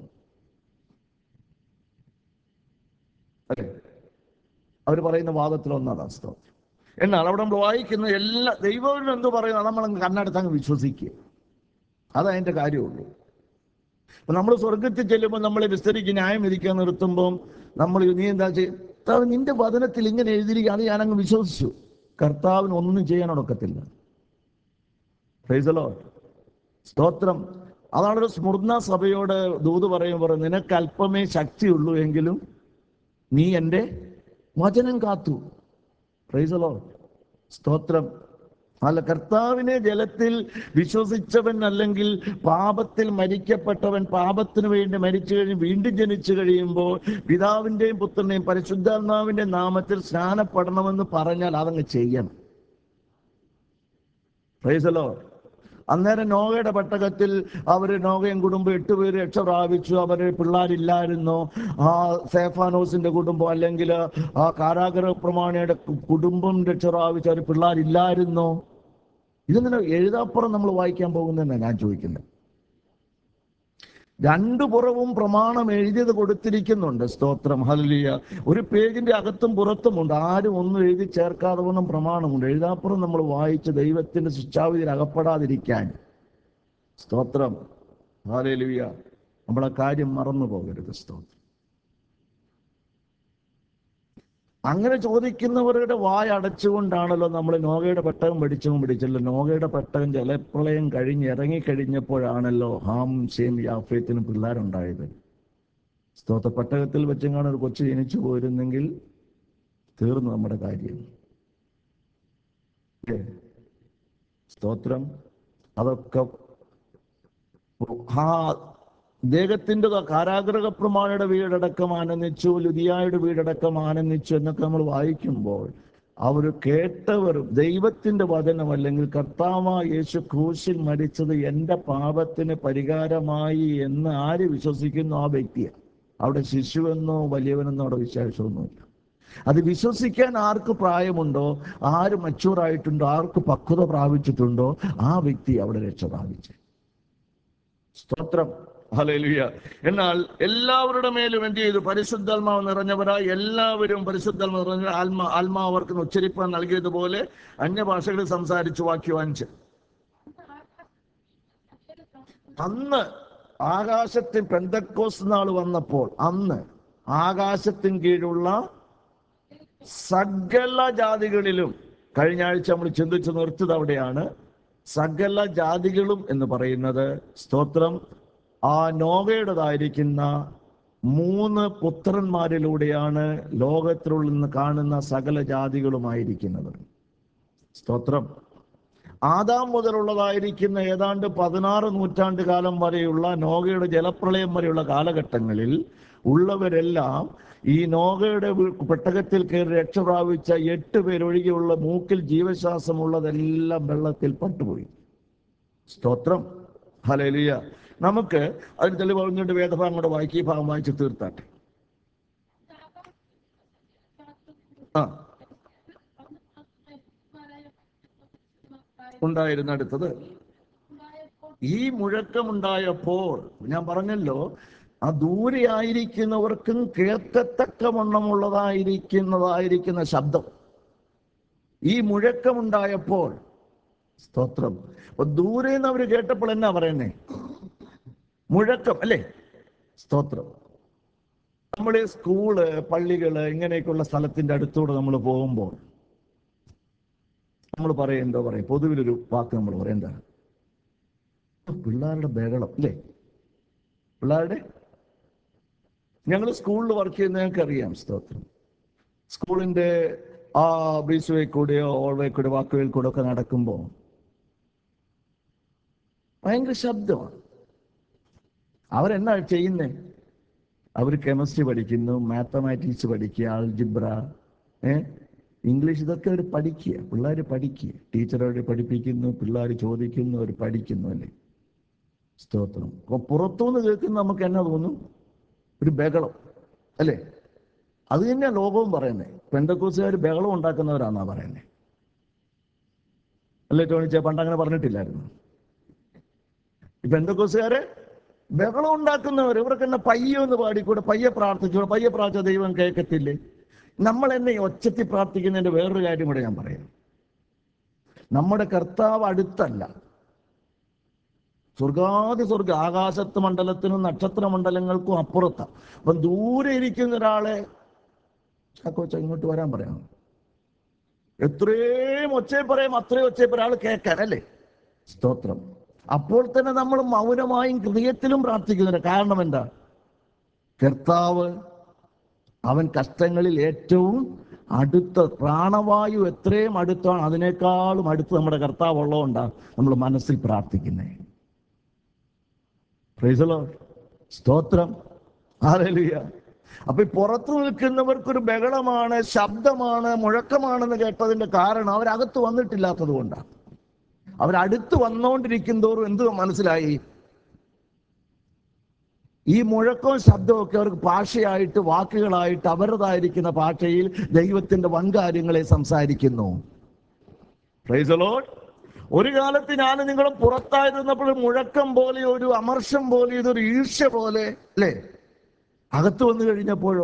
അല്ലേ അവർ പറയുന്ന വാദത്തിൽ ഒന്നാണ് സ്തോത്രം എന്നാൽ അവിടെ നമ്മൾ വായിക്കുന്ന എല്ലാ ദൈവവും എന്ത് പറയുന്നത് നമ്മൾ കണ്ണടുത്ത് അങ്ങ് വിശ്വസിക്കുക അതതിൻ്റെ കാര്യമുള്ളൂ അപ്പൊ നമ്മൾ സ്വർഗത്തിൽ ചെല്ലുമ്പോൾ നമ്മളെ വിസ്തരിക്ക് ന്യായം വിധിക്കാൻ നിർത്തുമ്പോൾ നമ്മൾ നീ എന്താ ചെയ്യും കർത്താവ് നിന്റെ വചനത്തിൽ ഇങ്ങനെ എഴുതിയിരിക്കുക അത് ഞാനങ്ങ് വിശ്വസിച്ചു കർത്താവിന് ഒന്നും ചെയ്യാനൊക്കത്തില്ല പ്രൈസലോ സ്തോത്രം അതാണ് ഒരു സ്മൃർണ സഭയോട് ദൂത് പറയുമ്പോൾ നിനക്ക് അല്പമേ ശക്തിയുള്ളൂ എങ്കിലും നീ എൻ്റെ വചനം കാത്തു പ്രൈസലോ സ്തോത്രം അല്ല കർത്താവിനെ ജലത്തിൽ വിശ്വസിച്ചവൻ അല്ലെങ്കിൽ പാപത്തിൽ മരിക്കപ്പെട്ടവൻ പാപത്തിന് വേണ്ടി മരിച്ചു കഴിഞ്ഞ് വീണ്ടും ജനിച്ചു കഴിയുമ്പോൾ പിതാവിന്റെയും പുത്രന്റെയും പരിശുദ്ധാത്മാവിന്റെ നാമത്തിൽ സ്നാനപ്പെടണമെന്ന് പറഞ്ഞാൽ അതങ്ങ് ചെയ്യണം പ്രൈസലോ അന്നേരം നോവയുടെ പെട്ടകത്തിൽ അവര് നോവയും കുടുംബം എട്ടുപേര് രക്ഷ പ്രാപിച്ചു അവര് പിള്ളേരില്ലായിരുന്നോ ആ സേഫാനോസിന്റെ കുടുംബം അല്ലെങ്കിൽ ആ കാരാഗ്രഹ പ്രമാണിയുടെ കു- കുടുംബം രക്ഷ പ്രാപിച്ച ഒരു പിള്ളേരില്ലായിരുന്നോ ഇതിങ്ങനെ എഴുതാപ്പുറം നമ്മൾ വായിക്കാൻ പോകുന്നതെന്നാണ് ഞാൻ ചോദിക്കുന്നത് രണ്ടു പുറവും പ്രമാണം എഴുതിയത് കൊടുത്തിരിക്കുന്നുണ്ട് സ്തോത്രം ഹല്ലേലൂയ ഒരു പേജിന്റെ അകത്തും പുറത്തുമുണ്ട് ആരും ഒന്നും എഴുതി ചേർക്കാതെ ഒന്നും പ്രമാണമുണ്ട് എഴുതാപ്പുറം നമ്മൾ വായിച്ച് ദൈവത്തിന്റെ ശിക്ഷാവിധിയിൽ അകപ്പെടാതിരിക്കാൻ സ്തോത്രം ഹാലേലുയ നമ്മളെ കാര്യം മറന്നു പോകരുത് സ്തോത്രം അങ്ങനെ ചോദിക്കുന്നവരുടെ വായ അടച്ചുകൊണ്ടാണല്ലോ നമ്മൾ നോഗയുടെ പെട്ടകം പഠിച്ചും പിടിച്ചല്ലോ നോഗയുടെ പെട്ടകം ജലപ്രളയം കഴിഞ്ഞ് ഇറങ്ങിക്കഴിഞ്ഞപ്പോഴാണല്ലോ ഹാം ഷേം യാഫേത്തിനും പിള്ളേരുണ്ടായത് സ്തോത്ര പെട്ടകത്തിൽ വെച്ചെങ്ങാണ് ഒരു കൊച്ചു ജനിച്ചു പോയിരുന്നെങ്കിൽ തീർന്നു നമ്മുടെ കാര്യം ഏ? സ്തോത്രം അതൊക്കെ ആ അദ്ദേഹത്തിന്റെ കാരാഗ്രഹ പ്രമാണിയുടെ വീടടക്കം ആനന്ദിച്ചു ലുതിയായുടെ വീടടക്കം ആനന്ദിച്ചു എന്നൊക്കെ നമ്മൾ വായിക്കുമ്പോൾ അവർ കേട്ടവർ ദൈവത്തിന്റെ വചനം അല്ലെങ്കിൽ കർത്താവ യേശു ക്രൂശിൽ മരിച്ചത് എൻ്റെ പാപത്തിന് പരിഹാരമായി എന്ന് ആര് വിശ്വസിക്കുന്നു ആ വ്യക്തിയാണ് അവിടെ ശിശുവെന്നോ വലിയവനെന്നോ അവിടെ വിശേഷമൊന്നുമില്ല അത് വിശ്വസിക്കാൻ ആർക്ക് പ്രായമുണ്ടോ ആര് മച്ചൂർ ആയിട്ടുണ്ടോ ആർക്ക് പക്വത പ്രാപിച്ചിട്ടുണ്ടോ ആ വ്യക്തി അവിടെ രക്ഷ പ്രാപിച്ചു സ്തോത്രം ഹല്ലേലൂയ എന്നാൽ എല്ലാവരുടെ മേലും എന്ത് ചെയ്തു പരിശുദ്ധാത്മാവ് നിറഞ്ഞവരായി എല്ലാവരും പരിശുദ്ധാത്മാവ് നിറഞ്ഞ ആത്മാ ആത്മാവ് അവർക്ക് ഉച്ചരിപ്പാൻ നൽകിയതുപോലെ അന്യഭാഷകളിൽ സംസാരിച്ചു വാക്യം അഞ്ച് അന്ന് ആകാശത്തിൽ പെന്തക്കോസ് നാൾ വന്നപ്പോൾ അന്ന് ആകാശത്തിൻ കീഴുള്ള സകല ജാതികളിലും കഴിഞ്ഞ ആഴ്ച നമ്മൾ ചിന്തിച്ച് നിർത്തിയത് അവിടെയാണ് സകല ജാതികളും എന്ന് പറയുന്നത് സ്തോത്രം ആ നോവയുടേതായിരിക്കുന്ന മൂന്ന് പുത്രന്മാരിലൂടെയാണ് ലോകത്തിലുള്ള നിന്ന് കാണുന്ന സകല ജാതികളുമായിരിക്കുന്നത് സ്തോത്രം ആദാം മുതലുള്ളതായിരിക്കുന്ന ഏതാണ്ട് പതിനാറ് നൂറ്റാണ്ട് കാലം വരെയുള്ള നോഗയുടെ ജലപ്രളയം വരെയുള്ള കാലഘട്ടങ്ങളിൽ ഉള്ളവരെല്ലാം ഈ നോഗയുടെ വീ- പെട്ടകത്തിൽ കയറി രക്ഷ പ്രാപിച്ച എട്ട് പേരൊഴികെയുള്ള മൂക്കിൽ ജീവശ്വാസമുള്ളതെല്ലാം വെള്ളത്തിൽ പട്ടുപോയി സ്തോത്രം ഹലേലിയ നമുക്ക് അതിന് തെളിവ് പറഞ്ഞുകൊണ്ട് വേദഭാഗം കൂടെ വായിക്കി ഈ ഭാഗം വായിച്ച് തീർത്താട്ടെ ആ ഉണ്ടായിരുന്ന അടുത്തത് ഈ മുഴക്കമുണ്ടായപ്പോൾ ഞാൻ പറഞ്ഞല്ലോ ആ ദൂരെ ആയിരിക്കുന്നവർക്കും കേൾക്കത്തക്കവണ്ണമുള്ളതായിരിക്കുന്നതായിരിക്കുന്ന ശബ്ദം ഈ മുഴക്കമുണ്ടായപ്പോൾ സ്തോത്രം അപ്പൊ ദൂരെ നിന്ന് അവർ കേട്ടപ്പോൾ എന്നാ പറയുന്നേ മുഴക്കം അല്ലേ സ്തോത്രം നമ്മൾ സ്കൂള് പള്ളികള് ഇങ്ങനെയൊക്കെയുള്ള സ്ഥലത്തിന്റെ അടുത്തൂടെ നമ്മൾ പോകുമ്പോൾ നമ്മൾ പറയും എന്തോ പറയും പൊതുവിലൊരു വാക്ക് നമ്മൾ പറയും എന്താ പിള്ളേരുടെ ബഹളം അല്ലേ പിള്ളേരുടെ ഞങ്ങൾ സ്കൂളിൽ വർക്ക് ചെയ്യുന്ന ഞങ്ങൾക്ക് അറിയാം സ്തോത്രം സ്കൂളിന്റെ ആ ബ്രീസ് വേ കൂടെയോ ഓൾവേ കൂടെ വാക്കുവേൽ കൂടെ ഒക്കെ നടക്കുമ്പോൾ ഭയങ്കര ശബ്ദമാണ് അവരെന്നാ ചെയ്യുന്നേ അവർ കെമിസ്ട്രി പഠിക്കുന്നു മാത്തമാറ്റിക്സ് പഠിക്കുക ആൾജിബ്ര ഏ ഇംഗ്ലീഷ് ഇതൊക്കെ അവർ പഠിക്കുക പിള്ളേർ പഠിക്കുക ടീച്ചറോട് പഠിപ്പിക്കുന്നു പിള്ളേർ ചോദിക്കുന്നു അവർ പഠിക്കുന്നു അല്ലേ സ്തോത്രം അപ്പൊ പുറത്തുനിന്ന് കേൾക്കുന്ന നമുക്ക് എന്നാ തോന്നും ഒരു ബഹളം അല്ലേ അത് തന്നെയാ ലോകവും പറയുന്നത് പെന്തക്കോസുകാർ ബഹളം ഉണ്ടാക്കുന്നവരാന്നാ പറയുന്നത് അല്ലേ ടോണിച്ച പണ്ട് അങ്ങനെ പറഞ്ഞിട്ടില്ലായിരുന്നു ഈ പെന്തക്കോസുകാരെ ബഹളം ഉണ്ടാക്കുന്നവർ ഇവർക്ക് എന്നെ പയ്യെ ഒന്ന് പാടിക്കൂടെ പയ്യെ പ്രാർത്ഥിച്ചു പയ്യെ പ്രാർത്ഥിച്ച ദൈവം കേൾക്കത്തില്ലേ നമ്മൾ എന്നെ ഈ ഒച്ചത്തിൽ പ്രാർത്ഥിക്കുന്നതിന്റെ വേറൊരു കാര്യം കൂടെ ഞാൻ പറയാം നമ്മുടെ കർത്താവ് അടുത്തല്ല സ്വർഗാതി സ്വർഗ ആകാശത്ത് മണ്ഡലത്തിനും നക്ഷത്ര മണ്ഡലങ്ങൾക്കും അപ്പുറത്താണ് അപ്പം ദൂരെ ഇരിക്കുന്ന ഒരാളെ ചാക്കോച്ച ഇങ്ങോട്ട് വരാൻ പറയാം എത്രയും ഒച്ചയെ പറയും അത്രയും ഒച്ചയെ പറയും ആൾ കേൾക്കാൻ അല്ലേ സ്തോത്രം അപ്പോൾ തന്നെ നമ്മൾ മൗനമായും ഹൃദയത്തിലും പ്രാർത്ഥിക്കുന്നുണ്ട് കാരണം എന്താ കർത്താവ് അവൻ കഷ്ടങ്ങളിൽ ഏറ്റവും അടുത്ത പ്രാണവായു എത്രയും അടുത്താണ് അതിനേക്കാളും അടുത്ത് നമ്മുടെ കർത്താവ് ഉള്ളതുകൊണ്ടാണ് നമ്മൾ മനസ്സിൽ പ്രാർത്ഥിക്കുന്നത് പ്രൈസലോ സ്തോത്രം ആരലിയ അപ്പൊ ഈ പുറത്തു നിൽക്കുന്നവർക്കൊരു ബഹളമാണ് ശബ്ദമാണ് മുഴക്കമാണെന്ന് കേട്ടതിന്റെ കാരണം അവരകത്ത് വന്നിട്ടില്ലാത്തത് കൊണ്ടാണ് അവരടുത്ത് വന്നുകൊണ്ടിരിക്കും തോറും എന്ത് മനസ്സിലായി ഈ മുഴക്കവും ശബ്ദവും ഒക്കെ അവർക്ക് ഭാഷയായിട്ട് വാക്കുകളായിട്ട് അവരുടേതായിരിക്കുന്ന ഭാഷയിൽ ദൈവത്തിന്റെ വൻകാര്യങ്ങളെ സംസാരിക്കുന്നു Praise the Lord. ഒരു കാലത്ത് ഞാൻ നിങ്ങളും പുറത്തായിരുന്നപ്പോൾ മുഴക്കം പോലെ ഒരു അമർഷം പോലെ ഇതൊരു ഈർഷ്യ പോലെ അല്ലേ അകത്ത് വന്നു കഴിഞ്ഞപ്പോഴോ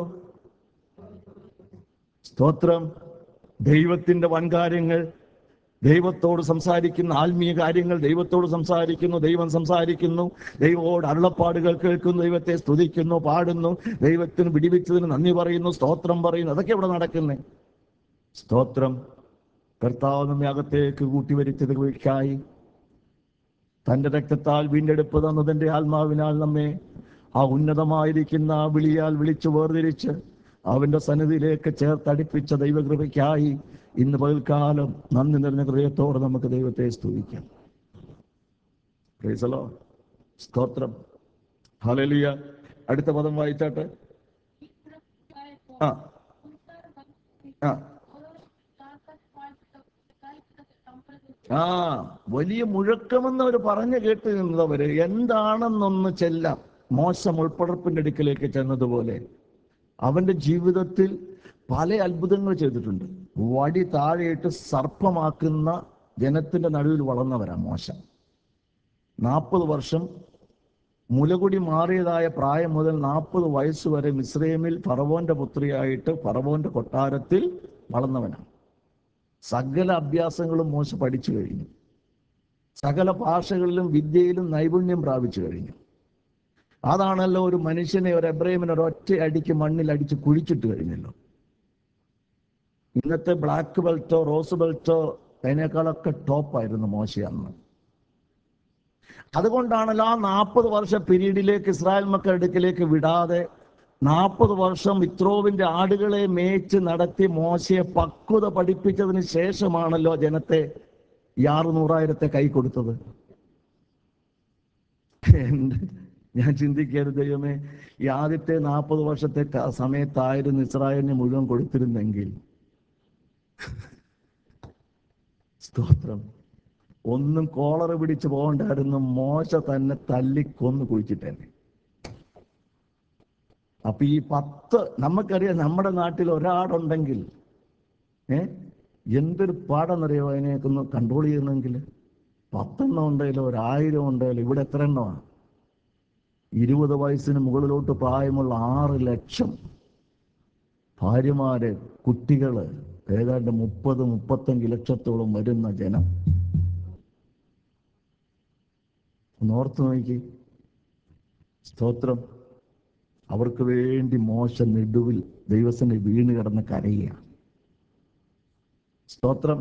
സ്തോത്രം ദൈവത്തിന്റെ വൻകാര്യങ്ങൾ ദൈവത്തോട് സംസാരിക്കുന്ന ആത്മീയ കാര്യങ്ങൾ ദൈവത്തോട് സംസാരിക്കുന്നു ദൈവം സംസാരിക്കുന്നു ദൈവത്തോട് അരുളപ്പാടുകൾ കേൾക്കുന്നു ദൈവത്തെ സ്തുതിക്കുന്നു പാടുന്നു ദൈവത്തിന് പിടിവിച്ചതിന് നന്ദി പറയുന്നു സ്തോത്രം പറയുന്നു അതൊക്കെ ഇവിടെ നടക്കുന്നേ സ്തോത്രം കർത്താവ് നമ്മെ അകത്തേക്ക് കൂട്ടിവരുത്തതുകൾക്കായി തന്റെ രക്തത്താൽ വീണ്ടെടുപ്പ് തന്നതിന്റെ ആത്മാവിനാൽ നമ്മെ ആ ഉന്നതമായിരിക്കുന്ന ആ വിളിയാൽ വിളിച്ചു വേർതിരിച്ച് അവന്റെ സന്നിധിയിലേക്ക് ചേർത്തടിപ്പിച്ച ദൈവകൃപയ്ക്കായി ഇന്ന് പകൽക്കാലം നന്ദി നിറഞ്ഞ ഹൃദയത്തോടെ നമുക്ക് ദൈവത്തെ സ്തുതിക്കാം Praise the Lord. സ്തോത്രം ഹല്ലേലൂയ അടുത്ത പദം വായിച്ചാട്ടെ ആ ആ ആ വലിയ മുഴക്കമെന്ന് അവർ പറഞ്ഞു കേട്ട് നിന്നവര് എന്താണെന്നൊന്ന് ചെല്ലാം മോശം ഉൾപ്പടർപ്പിന്റെ അടുക്കലേക്ക് ചെന്നതുപോലെ അവന്റെ ജീവിതത്തിൽ പല അത്ഭുതങ്ങൾ ചെയ്തിട്ടുണ്ട് വടി താഴെയിട്ട് സർപ്പമാക്കുന്ന ജനത്തിന്റെ നടുവിൽ വളർന്നവരാ മോശം നാൽപ്പത് വർഷം മുലകുടി മാറിയതായ പ്രായം മുതൽ നാൽപ്പത് വയസ്സ് വരെ മിസ്രൈമിൽ ഫറവോന്റെ പുത്രിയായിട്ട് ഫറവോന്റെ കൊട്ടാരത്തിൽ വളർന്നവനാണ് സകല അഭ്യാസങ്ങളും മോശ പഠിച്ചു കഴിഞ്ഞു സകല ഭാഷകളിലും വിദ്യയിലും നൈപുണ്യം പ്രാപിച്ചു കഴിഞ്ഞു അതാണല്ലോ ഒരു മനുഷ്യനെ ഒരു എബ്രഹിമിനെ ഒരൊറ്റ അടിക്ക് മണ്ണിൽ അടിച്ച് കുഴിച്ചിട്ട് കഴിഞ്ഞല്ലോ ഇന്നത്തെ ബ്ലാക്ക് ബെൽറ്റോ റോസ് ബെൽറ്റോ അതിനേക്കാളൊക്കെ ടോപ്പായിരുന്നു മോശ അന്ന് അതുകൊണ്ടാണല്ലോ ആ നാൽപ്പത് വർഷ പീരീഡിലേക്ക് ഇസ്രായേൽ മക്കളുടെ അടുക്കിലേക്ക് വിടാതെ നാൽപ്പത് വർഷം ഇത്രോവിന്റെ ആടുകളെ മേച്ച് നടത്തി മോശയെ പക്വത പഠിപ്പിച്ചതിന് ശേഷമാണല്ലോ ജനത്തെ ഈ ആറ് നൂറായിരത്തെ കൈ കൊടുത്തത് എന്റെ ഞാൻ ചിന്തിക്കരുത് ദൈവമേ ഈ ആദ്യത്തെ നാൽപ്പത് വർഷത്തെ ക- സമയത്തായിരുന്നു ഇസ്രായേലിനെ മുഴുവൻ കൊടുത്തിരുന്നെങ്കിൽ സ്തോത്രം ഒന്നും കോളറ് പിടിച്ച് പോകണ്ടായിരുന്നു മോശ തന്നെ തല്ലിക്കൊന്ന് കുഴിച്ചിട്ടേനെ അപ്പൊ ഈ പത്ത് നമുക്കറിയാം നമ്മുടെ നാട്ടിൽ ഒരാടുണ്ടെങ്കിൽ ഏ എന്തൊരു പാടെന്നറിയോ അതിനെയൊക്കെ ഒന്ന് കൺട്രോൾ ചെയ്യണമെങ്കിൽ പത്തെണ്ണം ഉണ്ടെങ്കിലും ഒരായിരം ഉണ്ടെങ്കിലും ഇവിടെ എത്ര എണ്ണമാണ് ഇരുപത് വയസ്സിന് മുകളിലോട്ട് പ്രായമുള്ള ആറ് ലക്ഷം ഭാര്യമാര് കുട്ടികള് ഏതാണ്ട് മുപ്പത് മുപ്പത്തഞ്ച് ലക്ഷത്തോളം വരുന്ന ജനം ഒന്ന് ഓർത്ത് നോക്കി സ്തോത്രം അവർക്ക് വേണ്ടി മോശ നെടുവിൽ ദൈവസനെ വീണ് കിടന്ന് കരയുകയാണ് സ്തോത്രം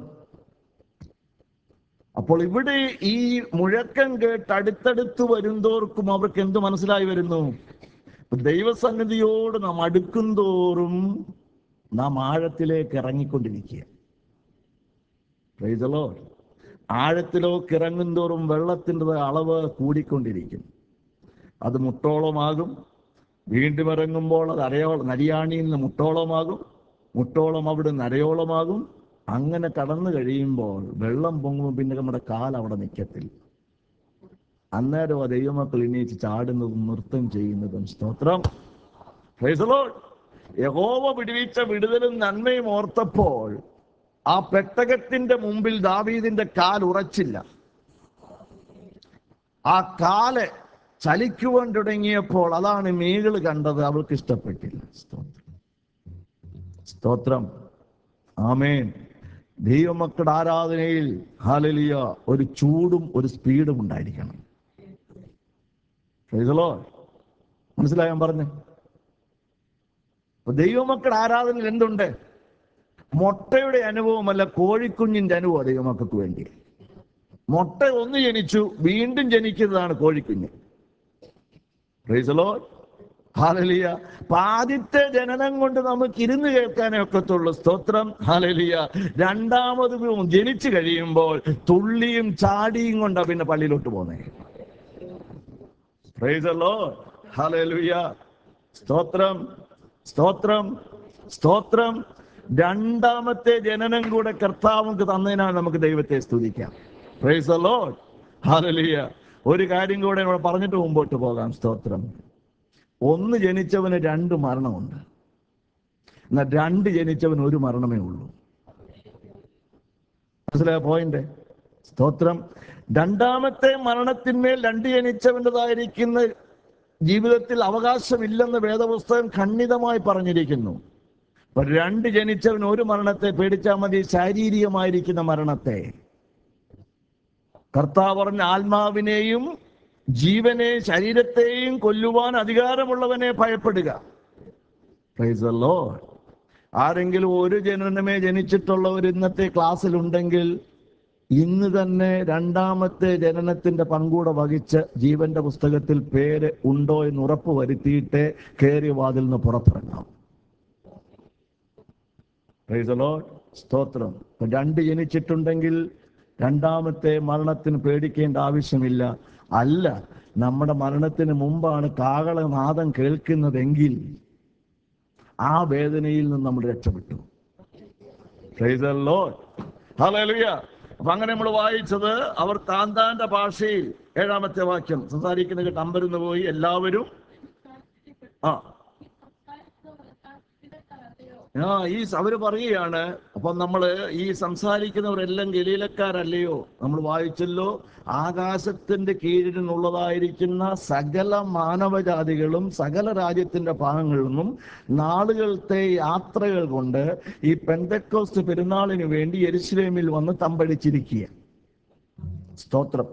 അപ്പോൾ ഇവിടെ ഈ മുഴക്കം കേട്ട് അടുത്തടുത്ത് വരുന്തോർക്കും അവർക്ക് എന്ത് മനസ്സിലായി വരുന്നു ദൈവസന്നിധിയോട് നാം അടുക്കും തോറും നാം ആഴത്തിലേക്ക് ഇറങ്ങിക്കൊണ്ടിരിക്കുക Praise the Lord. ആഴത്തിലേക്ക് ഇറങ്ങും തോറും വെള്ളത്തിൻ്റെ അളവ് കൂടിക്കൊണ്ടിരിക്കും അത് മുട്ടോളമാകും വീണ്ടും ഇറങ്ങുമ്പോൾ അത് അരയോളം നരിയാണിയിൽ നിന്ന് മുട്ടോളമാകും മുട്ടോളം അവിടെ നരയോളമാകും അങ്ങനെ കടന്നു കഴിയുമ്പോൾ വെള്ളം പൊങ്ങുമ്പോൾ പിന്നെ നമ്മുടെ കാൽ അവിടെ നിൽക്കത്തില്ല അന്നേരം ആ ദൈവമക്കൾ എണീച്ച് ചാടുന്നതും നൃത്തം ചെയ്യുന്നതും സ്തോത്രം Praise the Lord. യഹോവ വിടുവിച്ച വിടുതലും നന്മയും ഓർത്തപ്പോൾ ആ പെട്ടകത്തിന്റെ മുമ്പിൽ ദാവീദിന്റെ കാൽ ഉറച്ചില്ല ആ കാല് ചലിക്കുവാൻ തുടങ്ങിയപ്പോൾ അതാണ് മീകള് കണ്ടത് അവൾക്ക് ഇഷ്ടപ്പെട്ടില്ല സ്തോത്രം സ്തോത്രം ആമേൻ ദൈവമക്കളുടെ ആരാധനയിൽ ഹാലലിയ ഒരു ചൂടും ഒരു സ്പീഡും ഉണ്ടായിരിക്കണം Praise the Lord. മനസ്സിലായോ ഞാൻ പറഞ്ഞു അപ്പൊ ദൈവമക്കളുടെ ആരാധനയിൽ എന്തുണ്ട് മുട്ടയുടെ അനുഭവമല്ല കോഴിക്കുഞ്ഞിന്റെ അനുഭവം ദൈവമക്കൾക്ക് വേണ്ടി മുട്ട ഒന്ന് ജനിച്ചു വീണ്ടും ജനിക്കുന്നതാണ് കോഴിക്കുഞ്ഞ് Praise the Lord. ഹാലലിയ അപ്പൊ ആദ്യത്തെ ജനനം കൊണ്ട് നമുക്ക് ഇരുന്ന് കേൾക്കാനേ ഒക്കത്തുള്ളൂ സ്തോത്രം ഹാലലിയ രണ്ടാമത് ജനിച്ചു കഴിയുമ്പോൾ തുള്ളിയും ചാടിയും കൊണ്ടാ പിന്നെ പള്ളിയിലോട്ട് പോന്നേ Praise the Lord. Hallelujah. സ്തോത്രം സ്തോത്രം സ്തോത്രം രണ്ടാമത്തെ ജനനം കൂടെ കർത്താവ് നമുക്ക് തന്നതിനാൽ നമുക്ക് ദൈവത്തെ സ്തുതിക്കാം പ്രൈസ് the Lord. Hallelujah. ഒരു കാര്യം കൂടെ ഇവിടെ പറഞ്ഞിട്ട് മുമ്പോട്ട് പോകാം സ്തോത്രം ഒന്ന് ജനിച്ചവന് രണ്ട് മരണമുണ്ട് എന്നാൽ രണ്ട് ജനിച്ചവന് ഒരു മരണമേ ഉള്ളൂ മനസ്സിലായ പോയിന്റ് സ്തോത്രം രണ്ടാമത്തെ മരണത്തിന്മേൽ രണ്ട് ജനിച്ചവൻ്റെതായിരിക്കുന്ന ജീവിതത്തിൽ അവകാശമില്ലെന്ന് വേദപുസ്തകം ഖണ്ഡിതമായി പറഞ്ഞിരിക്കുന്നു അപ്പൊ രണ്ട് ജനിച്ചവൻ ഒരു മരണത്തെ പേടിച്ചാൽ മതി ശാരീരികമായിരിക്കുന്ന മരണത്തെ കർത്താവ് പറഞ്ഞ ആത്മാവിനെയും ജീവനെ ശരീരത്തെയും കൊല്ലുവാൻ അധികാരമുള്ളവനെ ഭയപ്പെടുക Praise the Lord. ആരെങ്കിലും ഒരു ജനനമേ ജനിച്ചിട്ടുള്ളവർ ഇന്നത്തെ ക്ലാസ്സിലുണ്ടെങ്കിൽ ഇന്ന് തന്നെ രണ്ടാമത്തെ ജനനത്തിന്റെ പങ്കൂടെ വഹിച്ച് ജീവന്റെ പുസ്തകത്തിൽ പേര് ഉണ്ടോ എന്ന് ഉറപ്പ് വരുത്തിയിട്ട് കയറി വാതിൽ നിന്ന് പുറത്തിറങ്ങാം Praise the Lord. സ്തോത്രം ഇപ്പൊ രണ്ട് ജനിച്ചിട്ടുണ്ടെങ്കിൽ രണ്ടാമത്തെ മരണത്തിന് പേടിക്കേണ്ട ആവശ്യമില്ല അല്ല നമ്മുടെ മരണത്തിന് മുമ്പാണ് കാകളനാദം കേൾക്കുന്നതെങ്കിൽ ആ വേദനയിൽ നിന്ന് നമ്മൾ രക്ഷപ്പെട്ടു Praise the Lord. Hallelujah. അപ്പൊ അങ്ങനെ നമ്മൾ വായിച്ചത് അവർ താന്താന്റെ ഭാഷയിൽ ഏഴാമത്തെ വാക്യം സംസാരിക്കുന്ന കേട്ട് അമ്പരുന്ന് പോയി എല്ലാവരും ആ ആ ഈ സ- അവര് പറയുകയാണ് അപ്പം നമ്മള് ഈ സംസാരിക്കുന്നവരെല്ലാം ഗലീലക്കാരല്ലയോ നമ്മൾ വായിച്ചല്ലോ ആകാശത്തിന്റെ കീഴിൽ നിന്നുള്ളതായിരിക്കുന്ന സകല മാനവജാതികളും സകല രാജ്യത്തിന്റെ ഭാഗങ്ങളിൽ നിന്നും നാളുകളത്തെ യാത്രകൾ കൊണ്ട് ഈ പെന്തക്കോസ്റ്റ് പെരുന്നാളിന് വേണ്ടി എരുസലേമിൽ വന്ന് തമ്പടിച്ചിരിക്കുക സ്തോത്രം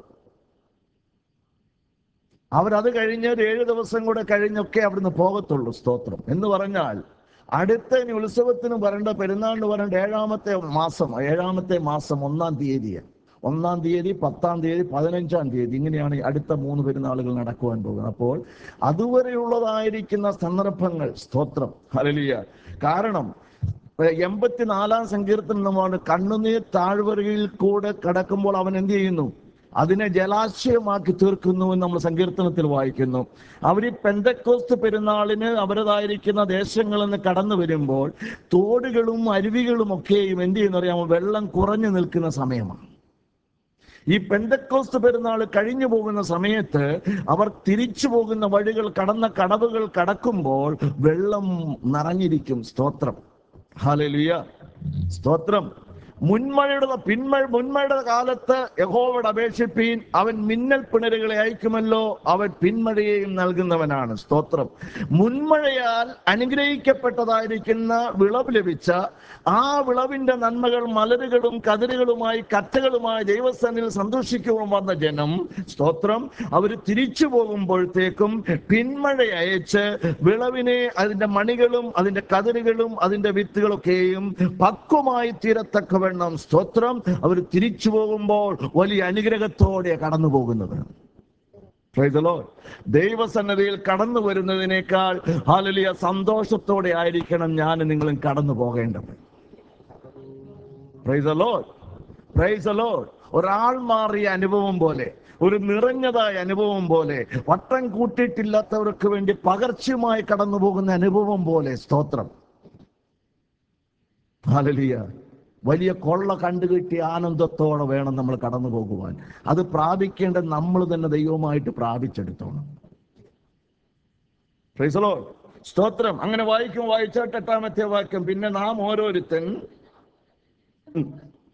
അവരത് കഴിഞ്ഞ് ഒരു ഏഴ് ദിവസം കൂടെ കഴിഞ്ഞൊക്കെ അവിടുന്ന് പോകത്തുള്ളൂ സ്തോത്രം എന്ന് പറഞ്ഞാൽ അടുത്ത ഇനി ഉത്സവത്തിന് വരേണ്ട പെരുന്നാളിന് വരേണ്ട ഏഴാമത്തെ മാസം ഏഴാമത്തെ മാസം ഒന്നാം തീയതിയാണ് ഒന്നാം തീയതി പത്താം തീയതി പതിനഞ്ചാം തീയതി ഇങ്ങനെയാണ് ഈ അടുത്ത മൂന്ന് പെരുന്നാളുകൾ നടക്കുവാൻ പോകുന്നത് അപ്പോൾ അതുവരെയുള്ളതായിരിക്കുന്ന സന്ദർഭങ്ങൾ സ്തോത്രം ഹലലിയ കാരണം എൺപത്തിനാലാം സങ്കീർത്തനം നമ്മളാണ് കണ്ണുനീർ താഴ്വരയിൽ കൂടെ കടക്കുമ്പോൾ അവൻ എന്ത് ചെയ്യുന്നു അതിനെ ജലാശയമാക്കി തീർക്കുന്നു എന്ന് നമ്മൾ സങ്കീർത്തനത്തിൽ വായിക്കുന്നു അവർ ഈ പെന്തക്കോസ്ത് പെരുന്നാളിന് അവരതായിരിക്കുന്ന ദേശങ്ങളിൽ നിന്ന് കടന്നു വരുമ്പോൾ തോടുകളും അരുവികളും ഒക്കെയും എന്ത് ചെയ്യുന്ന അറിയാമോ വെള്ളം കുറഞ്ഞു നിൽക്കുന്ന സമയമാണ് ഈ പെന്തക്കോസ്ത് പെരുന്നാൾ കഴിഞ്ഞു പോകുന്ന സമയത്ത് അവർ തിരിച്ചു പോകുന്ന വഴികൾ കടന്ന കടവുകൾ കടക്കുമ്പോൾ വെള്ളം നിറഞ്ഞിരിക്കും സ്തോത്രം ഹാലലുയ സ്തോത്രം മുൻമഴയുടെ പിന്മഴ മുൻമഴയുടെ കാലത്ത് യഹോവയോട് അപേക്ഷിപ്പീൻ അവൻ മിന്നൽ പിണരുകളെ അയക്കുമല്ലോ അവൻ പിന്മഴയെയും നൽകുന്നവനാണ് സ്തോത്രം മുൻമഴയാൽ അനുഗ്രഹിക്കപ്പെട്ടതായിരിക്കുന്ന വിളവ് ലഭിച്ച ആ വിളവിന്റെ നന്മകൾ മലരുകളും കതിരുകളുമായി കറ്റകളുമായി ദൈവസ്ഥാനിൽ സന്തോഷിക്കുവാൻ വന്ന ജനം സ്തോത്രം അവർ തിരിച്ചു പോകുമ്പോഴത്തേക്കും പിന്മഴ അയച്ച് വിളവിനെ അതിന്റെ മണികളും അതിന്റെ കതിരുകളും അതിന്റെ വിത്തുകളൊക്കെയും പക്വമായി തീരത്തക്കവണ്ണം സ്തോത്രം അവർ തിരിച്ചു പോകുമ്പോൾ വലിയ അനുഗ്രഹത്തോടെ കടന്നു പോകുന്നത് Praise the Lord. ദൈവസന്നതിയിൽ കടന്നു വരുന്നതിനേക്കാൾ ഹാലലിയ സന്തോഷത്തോടെ ആയിരിക്കണം ഞാൻ നിങ്ങളും കടന്നു പോകേണ്ടത് Praise the Lord. Praise the Lord. ഒരാൾ മാറിയ അനുഭവം പോലെ ഒരു നിറഞ്ഞതായ അനുഭവം പോലെ വട്ടം കൂട്ടിയിട്ടില്ലാത്തവർക്ക് വേണ്ടി പകർച്ചയുമായി കടന്നു പോകുന്ന അനുഭവം പോലെ സ്തോത്രം ഹാലലിയ വലിയ കൊള്ള കണ്ടുകിട്ടിയ ആനന്ദത്തോടെ വേണം നമ്മൾ കടന്നു പോകുവാൻ അത് പ്രാപിക്കേണ്ടത് നമ്മൾ തന്നെ ദൈവമായിട്ട് പ്രാപിച്ചെടുത്തോണം Praise the Lord. സ്തോത്രം അങ്ങനെ വായിക്കും വായിച്ചാട്ട് എട്ടാമത്തെ വാക്യം പിന്നെ നാം ഓരോരുത്തൻ ഉം.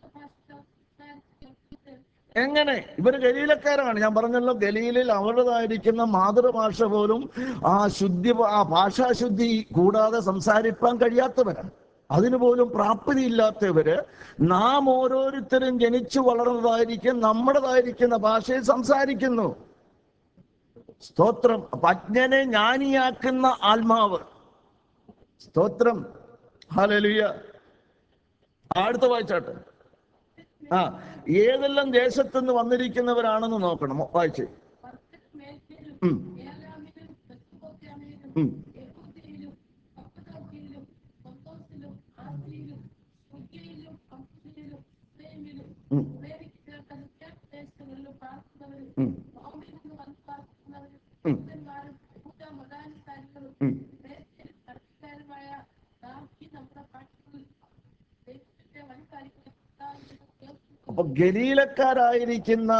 എങ്ങനെ ഇവര് ഗലീലക്കാരാണ് ഞാൻ പറഞ്ഞല്ലോ ഗലീലിൽ അവരുടേതായിരിക്കുന്ന മാതൃഭാഷ പോലും ആ ശുദ്ധി ആ ഭാഷാശുദ്ധി കൂടാതെ സംസാരിപ്പാൻ കഴിയാത്തവരാണ് അതിനു പോലും പ്രാപ്തിയില്ലാത്തവര് നാം ഓരോരുത്തരും ജനിച്ചു വളർന്നതായിരിക്കും നമ്മുടേതായിരിക്കുന്ന ഭാഷയിൽ സംസാരിക്കുന്നു സ്തോത്രം അപ്പൊ അജ്ഞനെ ജ്ഞാനിയാക്കുന്ന ആത്മാവ് സ്തോത്രം ഹലലുയ അടുത്ത വായിച്ചാട്ടെ ആ ഏതെല്ലാം ദേശത്തുനിന്ന് വന്നിരിക്കുന്നവരാണെന്ന് നോക്കണം വായിച്ച് ഉം. ഉം. ഉം. ഉം. ഉം. ഉം. അപ്പൊ ഗലീലക്കാരായിരിക്കുന്ന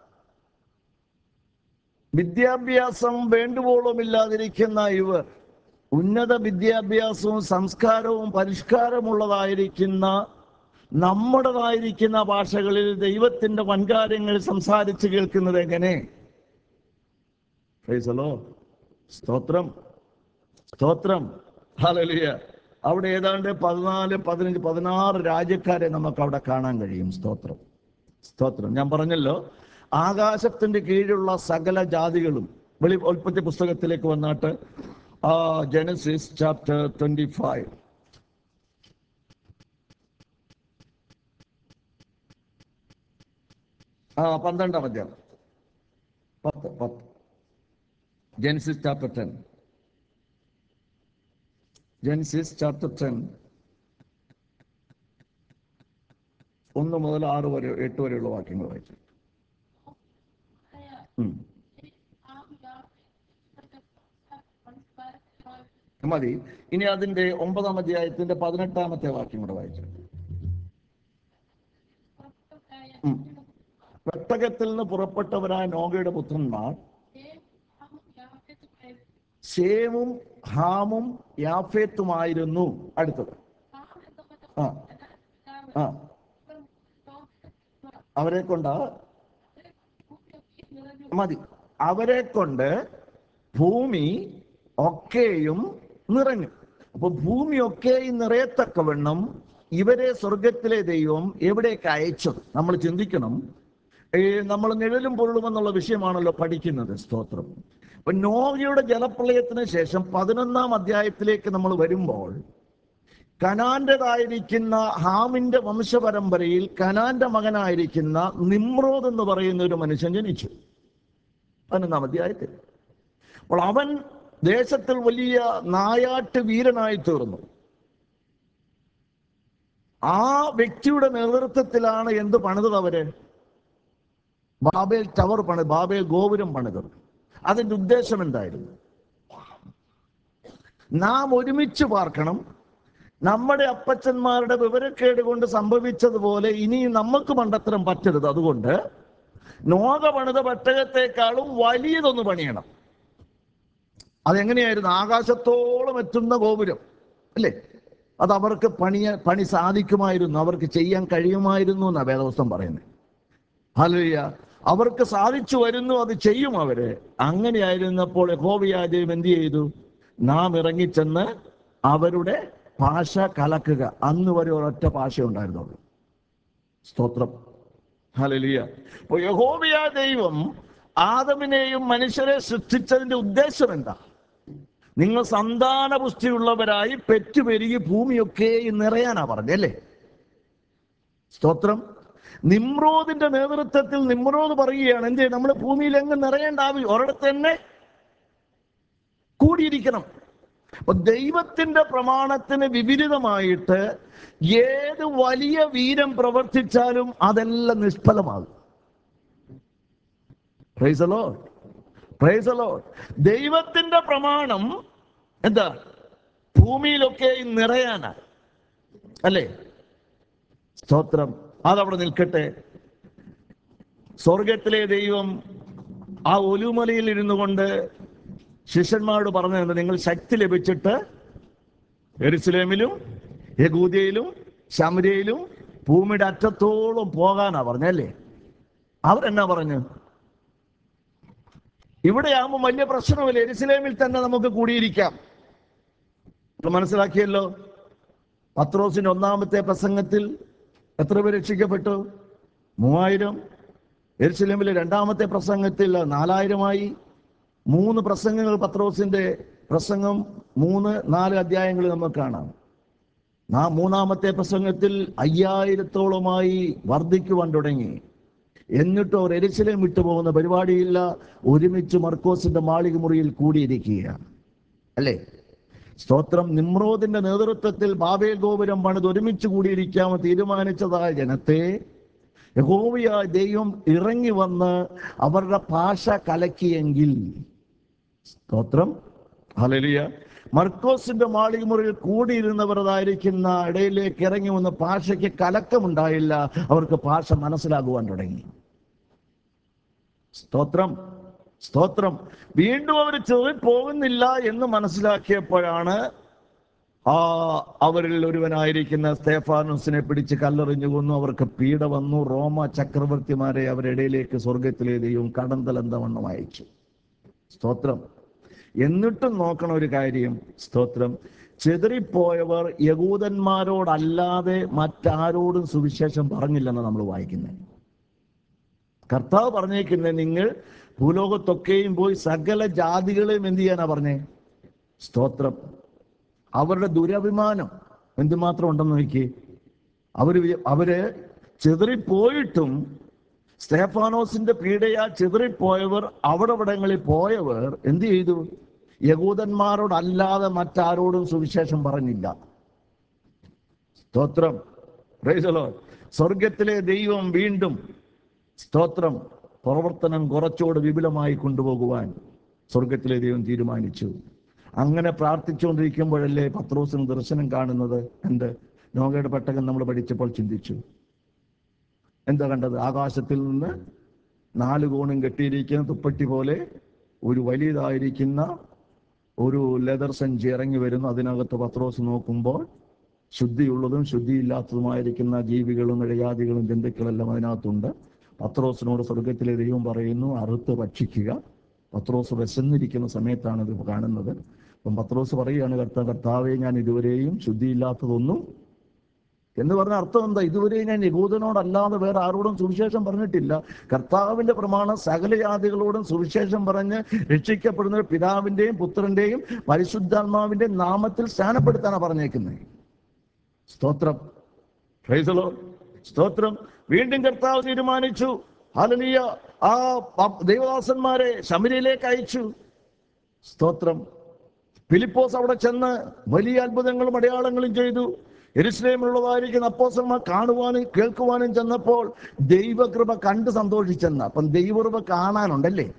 വിദ്യാഭ്യാസം വേണ്ടുവോളമില്ലാതിരിക്കുന്ന ഇവർ ഉന്നത വിദ്യാഭ്യാസവും സംസ്കാരവും പരിഷ്കാരമുള്ളതായിരിക്കുന്ന നമ്മുടേതായിരിക്കുന്ന ഭാഷകളിൽ ദൈവത്തിന്റെ വൻകാര്യങ്ങൾ സംസാരിച്ച് കേൾക്കുന്നത് എങ്ങനെ Praise the Lord. സ്തോത്രം സ്തോത്രം ഹല്ലേലൂയ അവിടെ ഏതാണ്ട് പതിനാല് പതിനഞ്ച് പതിനാറ് രാജ്യക്കാരെ നമുക്ക് അവിടെ കാണാൻ കഴിയും സ്തോത്രം സ്തോത്രം ഞാൻ പറഞ്ഞല്ലോ ആകാശത്തിന്റെ കീഴിലുള്ള സകല ജാതികളും വെളി ഉൽപ്പത്തി പുസ്തകത്തിലേക്ക് വന്നാട്ട് ആ ജനസിസ് ചാപ്റ്റർ ട്വന്റി ഫൈവ് ആ പന്ത്രണ്ടാം അധ്യായം പത്ത് പത്ത് Genesis chapter ten Genesis chapter ten ഒന്ന് മുതൽ ആറ് വരെ എട്ട് വരെയുള്ള വാക്യങ്ങൾ വായിച്ചു ഉം. മതി ഇനി അതിന്റെ ഒമ്പതാം അധ്യായത്തിന്റെ പതിനെട്ടാമത്തെ വാക്യം കൂടെ വായിച്ചു ഉം. പെട്ടകത്തിൽ നിന്ന് പുറപ്പെട്ടവരായ നോഗയുടെ പുത്രന്മാർ ശേമും ഹാമും യാഫേത്തുമായിരുന്നു അടുത്തത് ആ ആ അവരെ കൊണ്ട് മതി അവരെ കൊണ്ട് ഭൂമി ഒക്കെയും നിറഞ്ഞു അപ്പൊ ഭൂമി ഒക്കെയും നിറയത്തക്കവണ്ണം ഇവരെ സ്വർഗത്തിലെ ദൈവം എവിടേക്ക് അയച്ചു നമ്മൾ ചിന്തിക്കണം ഈ നമ്മൾ നിഴലും പൊരുളും എന്നുള്ള വിഷയമാണല്ലോ പഠിക്കുന്നത് സ്തോത്രം അപ്പൊ നോഗയുടെ ജലപ്രളയത്തിന് ശേഷം പതിനൊന്നാം അധ്യായത്തിലേക്ക് നമ്മൾ വരുമ്പോൾ കനാന്റേതായിരിക്കുന്ന ഹാമിന്റെ വംശപരമ്പരയിൽ കനാന്റെ മകനായിരിക്കുന്ന നിമ്രോദ് എന്ന് പറയുന്ന ഒരു മനുഷ്യൻ ജനിച്ചു പതിനൊന്നാം അധ്യായത്തിൽ അപ്പോൾ അവൻ ദേശത്തിൽ വലിയ നായാട്ട് വീരനായി തീർന്നു ആ വ്യക്തിയുടെ നേതൃത്വത്തിലാണ് എന്ത് പണിതത് അവര് ബാബേൽ ടവർ പണി ബാബേൽ ഗോപുരം പണിതത് അതിന്റെ ഉദ്ദേശം എന്തായിരുന്നു നാം ഒരുമിച്ച് പാർക്കണം നമ്മുടെ അപ്പച്ചന്മാരുടെ വിവരക്കേട് കൊണ്ട് സംഭവിച്ചതുപോലെ ഇനി നമുക്ക് മണ്ടത്തരം പറ്റരുത് അതുകൊണ്ട് നോക പണിത പെട്ടകത്തെക്കാളും വലിയതൊന്ന് പണിയണം അതെങ്ങനെയായിരുന്നു ആകാശത്തോളം എത്തുന്ന ഗോപുരം അല്ലേ അത് അവർക്ക് പണിയ പണി സാധിക്കുമായിരുന്നു അവർക്ക് ചെയ്യാൻ കഴിയുമായിരുന്നു എന്നാണ് വേദവസ്തം പറയുന്നത് ഹല്ലേലൂയ അവർക്ക് സാധിച്ചു വരുന്നു അത് ചെയ്യും അവര് അങ്ങനെയായിരുന്നപ്പോൾ യഹോവയായ ദൈവം എന്ത് ചെയ്തു നാം ഇറങ്ങിച്ചെന്ന് അവരുടെ ഭാഷ കലക്കുക അന്ന് വരെ ഒരൊറ്റ ഭാഷ ഉണ്ടായിരുന്നുള്ളൂ സ്തോത്രം ഹല്ലേലൂയ അപ്പോൾ യഹോവയായ ദൈവം ആദമിനെയും മനുഷ്യരെ സൃഷ്ടിച്ചതിന്റെ ഉദ്ദേശം എന്താ നിങ്ങൾ സന്താന പുഷ്ടിയുള്ളവരായി പെറ്റുപെരുകി ഭൂമിയൊക്കെ നിറയാനാ പറഞ്ഞല്ലേ സ്തോത്രം നിമ്രോദിന്റെ നേതൃത്വത്തിൽ നിമ്രോദ് പറയുകയാണ് എന്ത് നമ്മൾ ഭൂമിയിൽ എങ്ങ് നിറയേണ്ട ആവശ്യം ഒരിടത്ത് തന്നെ കൂടിയിരിക്കണം അപ്പൊ ദൈവത്തിന്റെ പ്രമാണത്തിന് വിപരീതമായിട്ട് ഏത് വലിയ വീരം പ്രവർത്തിച്ചാലും അതെല്ലാം നിഷ്ഫലമാകും പ്രൈസലോ പ്രൈസലോ ദൈവത്തിന്റെ പ്രമാണം എന്താ ഭൂമിയിലൊക്കെ നിറയാനാ അല്ലേ സ്തോത്രം അതവിടെ നിൽക്കട്ടെ സ്വർഗത്തിലെ ദൈവം ആ ഒലുമലയിൽ ഇരുന്നു കൊണ്ട് ശിഷ്യന്മാരോട് പറഞ്ഞത് നിങ്ങൾ ശക്തി ലഭിച്ചിട്ട് എരുസലേമിലും യഹൂദിയയിലും ശമരയിലും ഭൂമിയുടെ അറ്റത്തോളം പോകാനാ പറഞ്ഞല്ലേ അവരെന്നാ പറഞ്ഞു ഇവിടെ ആകുമ്പോൾ വലിയ പ്രശ്നമില്ല എരുസലേമിൽ തന്നെ നമുക്ക് കൂടിയിരിക്കാം നിങ്ങൾ മനസ്സിലാക്കിയല്ലോ പത്രോസിന്റെ ഒന്നാമത്തെ പ്രസംഗത്തിൽ എത്ര പേര് രക്ഷിക്കപ്പെട്ടു മൂവായിരം എരുസലേമിലെ രണ്ടാമത്തെ പ്രസംഗത്തിൽ നാലായിരമായി മൂന്ന് പ്രസംഗങ്ങൾ പത്രോസിന്റെ പ്രസംഗം മൂന്ന് നാല് അധ്യായങ്ങളിൽ നമുക്ക് കാണാം ആ മൂന്നാമത്തെ പ്രസംഗത്തിൽ അയ്യായിരത്തോളമായി വർദ്ധിക്കുവാൻ തുടങ്ങി എന്നിട്ടും അവർ എരിശിലേം വിട്ടുപോകുന്ന പരിപാടിയില്ല ഒരുമിച്ച് മർക്കോസിന്റെ മാളിക മുറിയിൽ കൂടിയിരിക്കുകയാണ് അല്ലേ സ്തോത്രം നിമ്രോദിന്റെ നേതൃത്വത്തിൽ ബാബേൽ ഗോപുരം പണിത് ഒരുമിച്ച് കൂടിയിരിക്കാമെന്ന് തീരുമാനിച്ചതായ ജനത്തെ യഹോവയായ ദൈവം ഇറങ്ങി വന്ന് അവരുടെ ഭാഷ കലക്കിയെങ്കിൽ സ്തോത്രം ഹലലിയ മർക്കോസിന്റെ മാളിക മുറിയിൽ കൂടിയിരുന്നവരതായിരിക്കുന്ന ഇടയിലേക്ക് ഇറങ്ങി വന്ന ഭാഷയ്ക്ക് കലക്കമുണ്ടായില്ല അവർക്ക് ഭാഷ മനസ്സിലാകുവാൻ തുടങ്ങി സ്തോത്രം സ്തോത്രം വീണ്ടും അവർ ചെറി പോകുന്നില്ല എന്ന് മനസ്സിലാക്കിയപ്പോഴാണ് ആ അവരിൽ ഒരുവനായിരിക്കുന്ന സ്തേഫാനോസിനെ പിടിച്ച് കല്ലെറിഞ്ഞു കൊന്നു അവർക്ക് പീഡ വന്നു റോമ ചക്രവർത്തിമാരെ അവരിടയിലേക്ക് സ്വർഗത്തിലെ ദൈവം കടന്തലെന്തവണ്ണം അയച്ചു സ്തോത്രം എന്നിട്ടും നോക്കണ ഒരു കാര്യം സ്തോത്രം ചെതറിപ്പോയവർ യകൂദന്മാരോടല്ലാതെ മറ്റാരോടും സുവിശേഷം പറഞ്ഞില്ലെന്ന് നമ്മൾ വായിക്കുന്നത് കർത്താവ് പറഞ്ഞേക്കുന്നത് നിങ്ങൾ ഭൂലോകത്തൊക്കെയും പോയി സകല ജാതികളെയും എന്ത് ചെയ്യാനാ പറഞ്ഞേ സ്തോത്രം അവരുടെ ദുരഭിമാനം എന്തുമാത്രം ഉണ്ടെന്ന് നോക്കി അവര് വി- അവര് ചെതറിപ്പോയിട്ടും സ്തേഫാനോസിന്റെ പീഡയാ ചെതറിപ്പോയവർ അവിടെ ഇവിടങ്ങളിൽ പോയവർ എന്ത് ചെയ്തു യഹൂദന്മാരോടല്ലാതെ മറ്റാരോടും സുവിശേഷം പറഞ്ഞില്ല സ്തോത്രം Praise the Lord. സ്വർഗത്തിലെ ദൈവം വീണ്ടും സ്തോത്രം പ്രവർത്തനം കുറച്ചുകൂടെ വിപുലമായി കൊണ്ടുപോകുവാൻ സ്വർഗത്തിലെ ദൈവം തീരുമാനിച്ചു അങ്ങനെ പ്രാർത്ഥിച്ചുകൊണ്ടിരിക്കുമ്പോഴല്ലേ പത്രോസിന് ദർശനം കാണുന്നത് എന്ത് നോഗയുടെ പെട്ടകം നമ്മൾ പഠിച്ചപ്പോൾ ചിന്തിച്ചു എന്താ കണ്ടത് ആകാശത്തിൽ നിന്ന് നാല് കോണും കെട്ടിയിരിക്കുന്ന തുപ്പട്ടി പോലെ ഒരു വലിയതായിരിക്കുന്ന ഒരു ലെതർ സഞ്ചി ഇറങ്ങി വരുന്നു അതിനകത്ത് പത്രോസ് നോക്കുമ്പോൾ ശുദ്ധിയുള്ളതും ശുദ്ധിയില്ലാത്തതുമായിരിക്കുന്ന ജീവികളും ഇഴയാദികളും ജന്തുക്കളെല്ലാം അതിനകത്തുണ്ട് പത്രോസിനോട് സ്വർഗത്തിലെ ദൈവം പറയുന്നു അറുത്ത് ഭക്ഷിക്കുക പത്രോസ് വിശന്നിരിക്കുന്ന സമയത്താണ് ഇത് കാണുന്നത് അപ്പം പത്രോസ് പറയുകയാണ് കർത്ത കർത്താവെ ഞാൻ ഇതുവരെയും ശുദ്ധിയില്ലാത്തതൊന്നും എന്ന് പറഞ്ഞ അർത്ഥം എന്താ ഇതുവരെ ഞാൻ യഹൂദനോടല്ലാതെ വേറെ ആരോടും സുവിശേഷം പറഞ്ഞിട്ടില്ല കർത്താവിന്റെ പ്രമാണം സകല ജാതികളോടും സുവിശേഷം പറഞ്ഞ് രക്ഷിക്കപ്പെടുന്ന പിതാവിന്റെയും പുത്രന്റെയും പരിശുദ്ധാത്മാവിന്റെയും നാമത്തിൽ സ്ഥാനപ്പെടുത്താനാണ് പറഞ്ഞേക്കുന്നത് സ്തോത്രം Praise the Lord. സ്തോത്രം വീണ്ടും കർത്താവ് തീരുമാനിച്ചു ഹല്ലേലൂയ ആ പ- ദൈവദാസന്മാരെ ശമരിയിലേക്ക് അയച്ചു സ്തോത്രം ഫിലിപ്പോസ് അവിടെ ചെന്ന് വലിയ അത്ഭുതങ്ങളും അടയാളങ്ങളും ചെയ്തു എരുസലേമിലുള്ളതായിരിക്കുന്ന അപ്പോസന്മാർ കാണുവാനും കേൾക്കുവാനും ചെന്നപ്പോൾ ദൈവകൃപ കണ്ട് സന്തോഷിച്ചെന്ന് അപ്പം ദൈവകൃപ കാണാനുണ്ടല്ലേ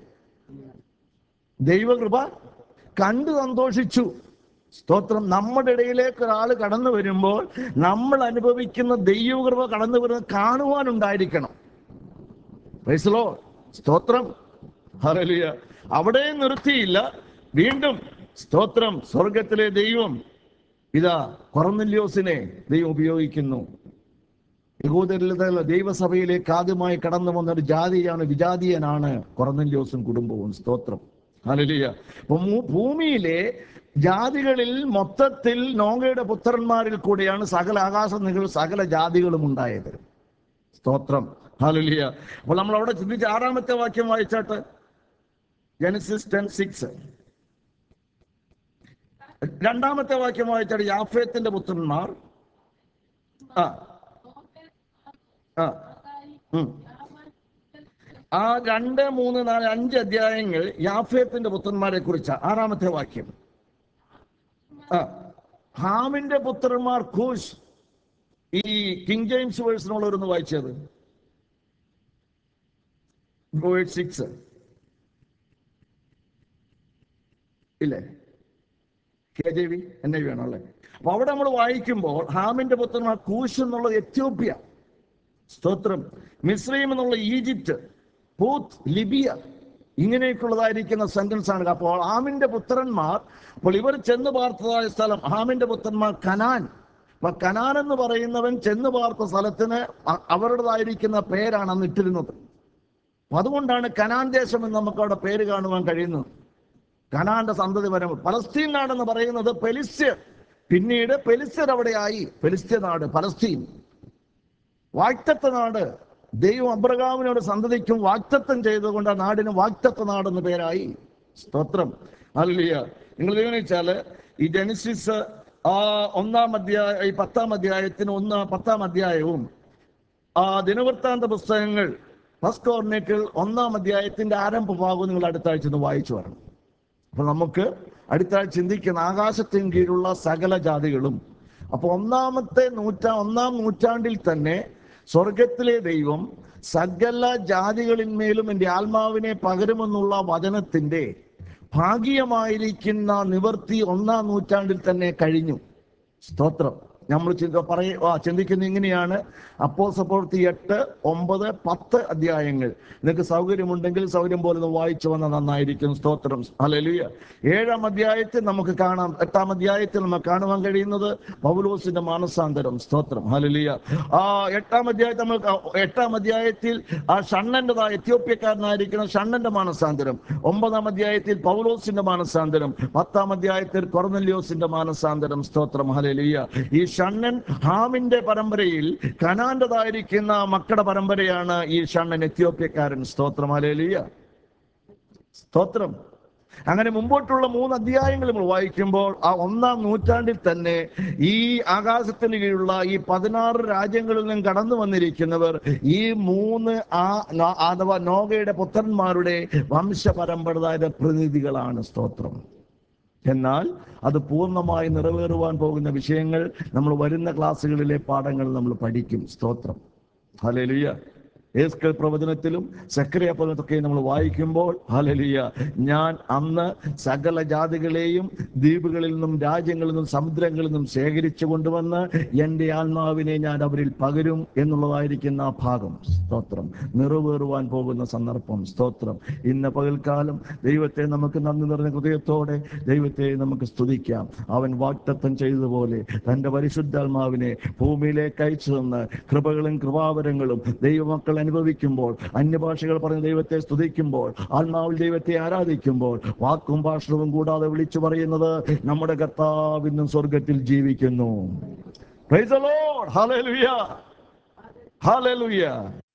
ദൈവകൃപ കണ്ട് സന്തോഷിച്ചു സ്തോത്രം നമ്മുടെ ഇടയിലേക്ക് ഒരാൾ കടന്നു വരുമ്പോൾ നമ്മൾ അനുഭവിക്കുന്ന ദൈവകൃപ കടന്നു വരുന്നത് കാണുവാനുണ്ടായിരിക്കണം Praise the Lord. സ്തോത്രം ഹല്ലേലൂയ അവിടെ നിർത്തിയില്ല വീണ്ടും സ്തോത്രം സ്വർഗത്തിലെ ദൈവം ഇതാ കൊറന്നില്യോസിനെ ദൈവം ഉപയോഗിക്കുന്നു യഹൂദരിലെ ദൈവസഭയിലേക്ക് ആദ്യമായി കടന്നു വന്ന ഒരു ജാതിയാണ് വിജാതീയനാണ് കൊറന്നില്യോസും കുടുംബവും സ്തോത്രം ഹല്ലേലൂയ അപ്പൊ മൂ- ഭൂമിയിലെ ജാതികളിൽ മൊത്തത്തിൽ നോങ്ങയുടെ പുത്രന്മാരിൽ കൂടെയാണ് സകല ആകാശ നികൾ സകല ജാതികളും ഉണ്ടായത് സ്തോത്രം ഹാലുലിയ അപ്പോൾ നമ്മൾ അവിടെ ചിന്തിച്ച് ആറാമത്തെ വാക്യം വായിച്ചാട്ട് ജനസിസ് ടെൻ സിക്സ് രണ്ടാമത്തെ വാക്യം വായിച്ചാട്ട് യാഫേത്തിന്റെ പുത്രന്മാർ ആ ആ ഉം. ആ രണ്ട് മൂന്ന് നാല് അഞ്ച് അധ്യായങ്ങൾ യാഫേത്തിന്റെ പുത്രന്മാരെ കുറിച്ച ആറാമത്തെ വാക്യം ആ ഹാമിന്റെ പുത്രന്മാർ ഖൂഷ് ഈ കിങ് ജെയിംസ് വേഴ്സിനുള്ളവരൊന്ന് വായിച്ചത് വേഴ്സ് സിക്സ് ഇല്ലേ K J V N I വേണം അല്ലേ അപ്പൊ അവിടെ നമ്മൾ വായിക്കുമ്പോൾ ഹാമിന്റെ പുത്രന്മാർ കൂശ് എന്നുള്ളത് എത്യോപ്യ സ്തോത്രം മിസ്രൈം എന്നുള്ള ഈജിപ്റ്റ് പൂത്ത് ലിബിയ ഇങ്ങനെയൊക്കെയുള്ളതായിരിക്കുന്ന സെന്റൻസ് ആണ് അപ്പോൾ ഹാമിന്റെ പുത്രന്മാർ അപ്പോൾ ഇവർ ചെന്ന് പാർത്തതായ സ്ഥലം ഹാമിന്റെ പുത്രന്മാർ കനാൻ അപ്പൊ കനാൻ എന്ന് പറയുന്നവൻ ചെന്ന് പാർത്ത സ്ഥലത്തിന് അ- അവരുടേതായിരിക്കുന്ന പേരാണ് അന്ന് ഇട്ടിരുന്നത് അപ്പൊ അതുകൊണ്ടാണ് കനാൻ ദേശം എന്ന് നമുക്ക് അവിടെ പേര് കാണുവാൻ കഴിയുന്നത് കനാന്റെ സന്തതി വരം പലസ്തീൻ നാടെന്ന് പറയുന്നത് പെലിസ്ത്യർ പിന്നീട് പെലിസ്ത്യർ അവിടെയായി പെലിസ്ത്യ നാട് പലസ്തീൻ വാക്തത്വ നാട് ദൈവം അബ്രഹാമിനോട് സന്തതിക്കും വാക്തത്വം ചെയ്തുകൊണ്ട് ആ നാടിന് വാക്തത്വ നാടെന്ന് പേരായി സ്തോത്രം അല്ലിയ നിങ്ങൾ ഗവനിച്ചാല് ഈ ജനസിസ് ആ ഒന്നാം അധ്യായ ഈ പത്താം അധ്യായത്തിന് ഒന്ന് പത്താം അധ്യായവും ആ ദിനവൃത്താന്ത പുസ്തകങ്ങൾ ഫസ്റ്റ് കോർണേറ്റിൽ ഒന്നാം അധ്യായത്തിന്റെ ആരംഭ ഭാഗം നിങ്ങൾ അടുത്ത ആഴ്ച ഒന്ന് വായിച്ചു വരണം അപ്പൊ നമുക്ക് അടുത്ത ആഴ്ച ചിന്തിക്കുന്ന ആകാശത്തിന് കീഴിലുള്ള സകല ജാതികളും അപ്പൊ ഒന്നാമത്തെ നൂറ്റാ ഒന്നാം നൂറ്റാണ്ടിൽ തന്നെ സ്വർഗത്തിലെ ദൈവം സകല ജാതികളിന്മേലും എൻ്റെ ആത്മാവിനെ പകരുമെന്നുള്ള വചനത്തിന്റെ ഭാഗികമായിരിക്കുന്ന നിവർത്തി ഒന്നാം നൂറ്റാണ്ടിൽ തന്നെ കഴിഞ്ഞു സ്തോത്രം നമ്മൾ ചിന്ത പറയ ആ, ചിന്തിക്കുന്ന ഇങ്ങനെയാണ് അപ്പോസ്തല പ്രവൃത്തി എട്ട് ഒമ്പത് പത്ത് അധ്യായങ്ങൾ നിങ്ങൾക്ക് സൗകര്യമുണ്ടെങ്കിൽ സൗകര്യം പോലെ ഒന്ന് വായിച്ചു വന്ന നന്നായിരിക്കും സ്തോത്രം ഹല്ലേലൂയ ഏഴാം അധ്യായത്തിൽ നമുക്ക് കാണാം എട്ടാം അധ്യായത്തിൽ നമുക്ക് കാണുവാൻ കഴിയുന്നത് പൗലോസിന്റെ മാനസാന്തരം സ്തോത്രം ഹല്ലേലൂയ ആ എട്ടാം അധ്യായത്തിൽ നമ്മൾ ക- എട്ടാം അധ്യായത്തിൽ ആ ഷണ്ണന്റേതായ എത്യോപ്യക്കാരനായിരിക്കുന്ന ഷണ്ണന്റെ മാനസാന്തരം ഒമ്പതാം അധ്യായത്തിൽ പൗലോസിന്റെ മാനസാന്തരം പത്താം അധ്യായത്തിൽ കൊറനല്യോസിന്റെ മാനസാന്തരം സ്തോത്രം ഹല്ലേലൂയ ഈ ഷണ്ണൻ ഹാമിന്റെ പരമ്പരയിൽ കനാന്റേതായിരിക്കുന്ന മക്കളുടെ പരമ്പരയാണ് ഈ ഷണ്ണൻ എത്യോപ്യക്കാരൻ സ്തോത്രം ഹല്ലേലൂയ സ്തോത്രം അങ്ങനെ മുമ്പോട്ടുള്ള മൂന്ന് അധ്യായങ്ങൾ നമ്മൾ വായിക്കുമ്പോൾ ആ ഒന്നാം നൂറ്റാണ്ടിൽ തന്നെ ഈ ആകാശത്തിന് കീഴിലുള്ള ഈ പതിനാറ് രാജ്യങ്ങളിൽ നിന്നും കടന്നു വന്നിരിക്കുന്നവർ ഈ മൂന്ന് ആ നോ- അഥവാ നോഗയുടെ പുത്രന്മാരുടെ വംശപരമ്പരതായ പ്രതിനിധികളാണ് സ്തോത്രം എന്നാൽ അത് പൂർണ്ണമായി നിറവേറുവാൻ പോകുന്ന വിഷയങ്ങൾ നമ്മൾ വരുന്ന ക്ലാസ്സുകളിലെ പാഠങ്ങൾ നമ്മൾ പഠിക്കും സ്തോത്രം ഹല്ലേലൂയ ഏസ്കൽ പ്രവചനത്തിലും സക്രിയ പ്രവചനത്തൊക്കെ നമ്മൾ വായിക്കുമ്പോൾ ഹലലിയ ഞാൻ അന്ന് സകല ജാതികളെയും ദ്വീപുകളിൽ നിന്നും രാജ്യങ്ങളിൽ നിന്നും സമുദ്രങ്ങളിൽ നിന്നും ശേഖരിച്ചു കൊണ്ടുവന്ന് എൻ്റെ ആത്മാവിനെ ഞാൻ അവരിൽ പകരും എന്നുള്ളതായിരിക്കുന്ന ആ ഭാഗം സ്തോത്രം നിറവേറുവാൻ പോകുന്ന സന്ദർഭം സ്തോത്രം ഇന്ന് പകൽക്കാലം ദൈവത്തെ നമുക്ക് നന്ദി നിറഞ്ഞ ഹൃദയത്തോടെ ദൈവത്തെ നമുക്ക് സ്തുതിക്കാം അവൻ വാക്തത്വം ചെയ്തതുപോലെ തൻ്റെ പരിശുദ്ധാത്മാവിനെ ഭൂമിയിലേക്ക് അയച്ചു തന്ന് കൃപകളും കൃപാവരങ്ങളും ദൈവമക്കൾ അനുഭവിക്കുമ്പോൾ അന്യഭാഷകൾ പറഞ്ഞ് ദൈവത്തെ സ്തുതിക്കുമ്പോൾ ആത്മാവിൽ ദൈവത്തെ ആരാധിക്കുമ്പോൾ വാക്കും ഭാഷണവും കൂടാതെ വിളിച്ചു പറയുന്നത് നമ്മുടെ കർത്താവിന്നും സ്വർഗത്തിൽ ജീവിക്കുന്നു Praise the Lord. Hallelujah. Hallelujah.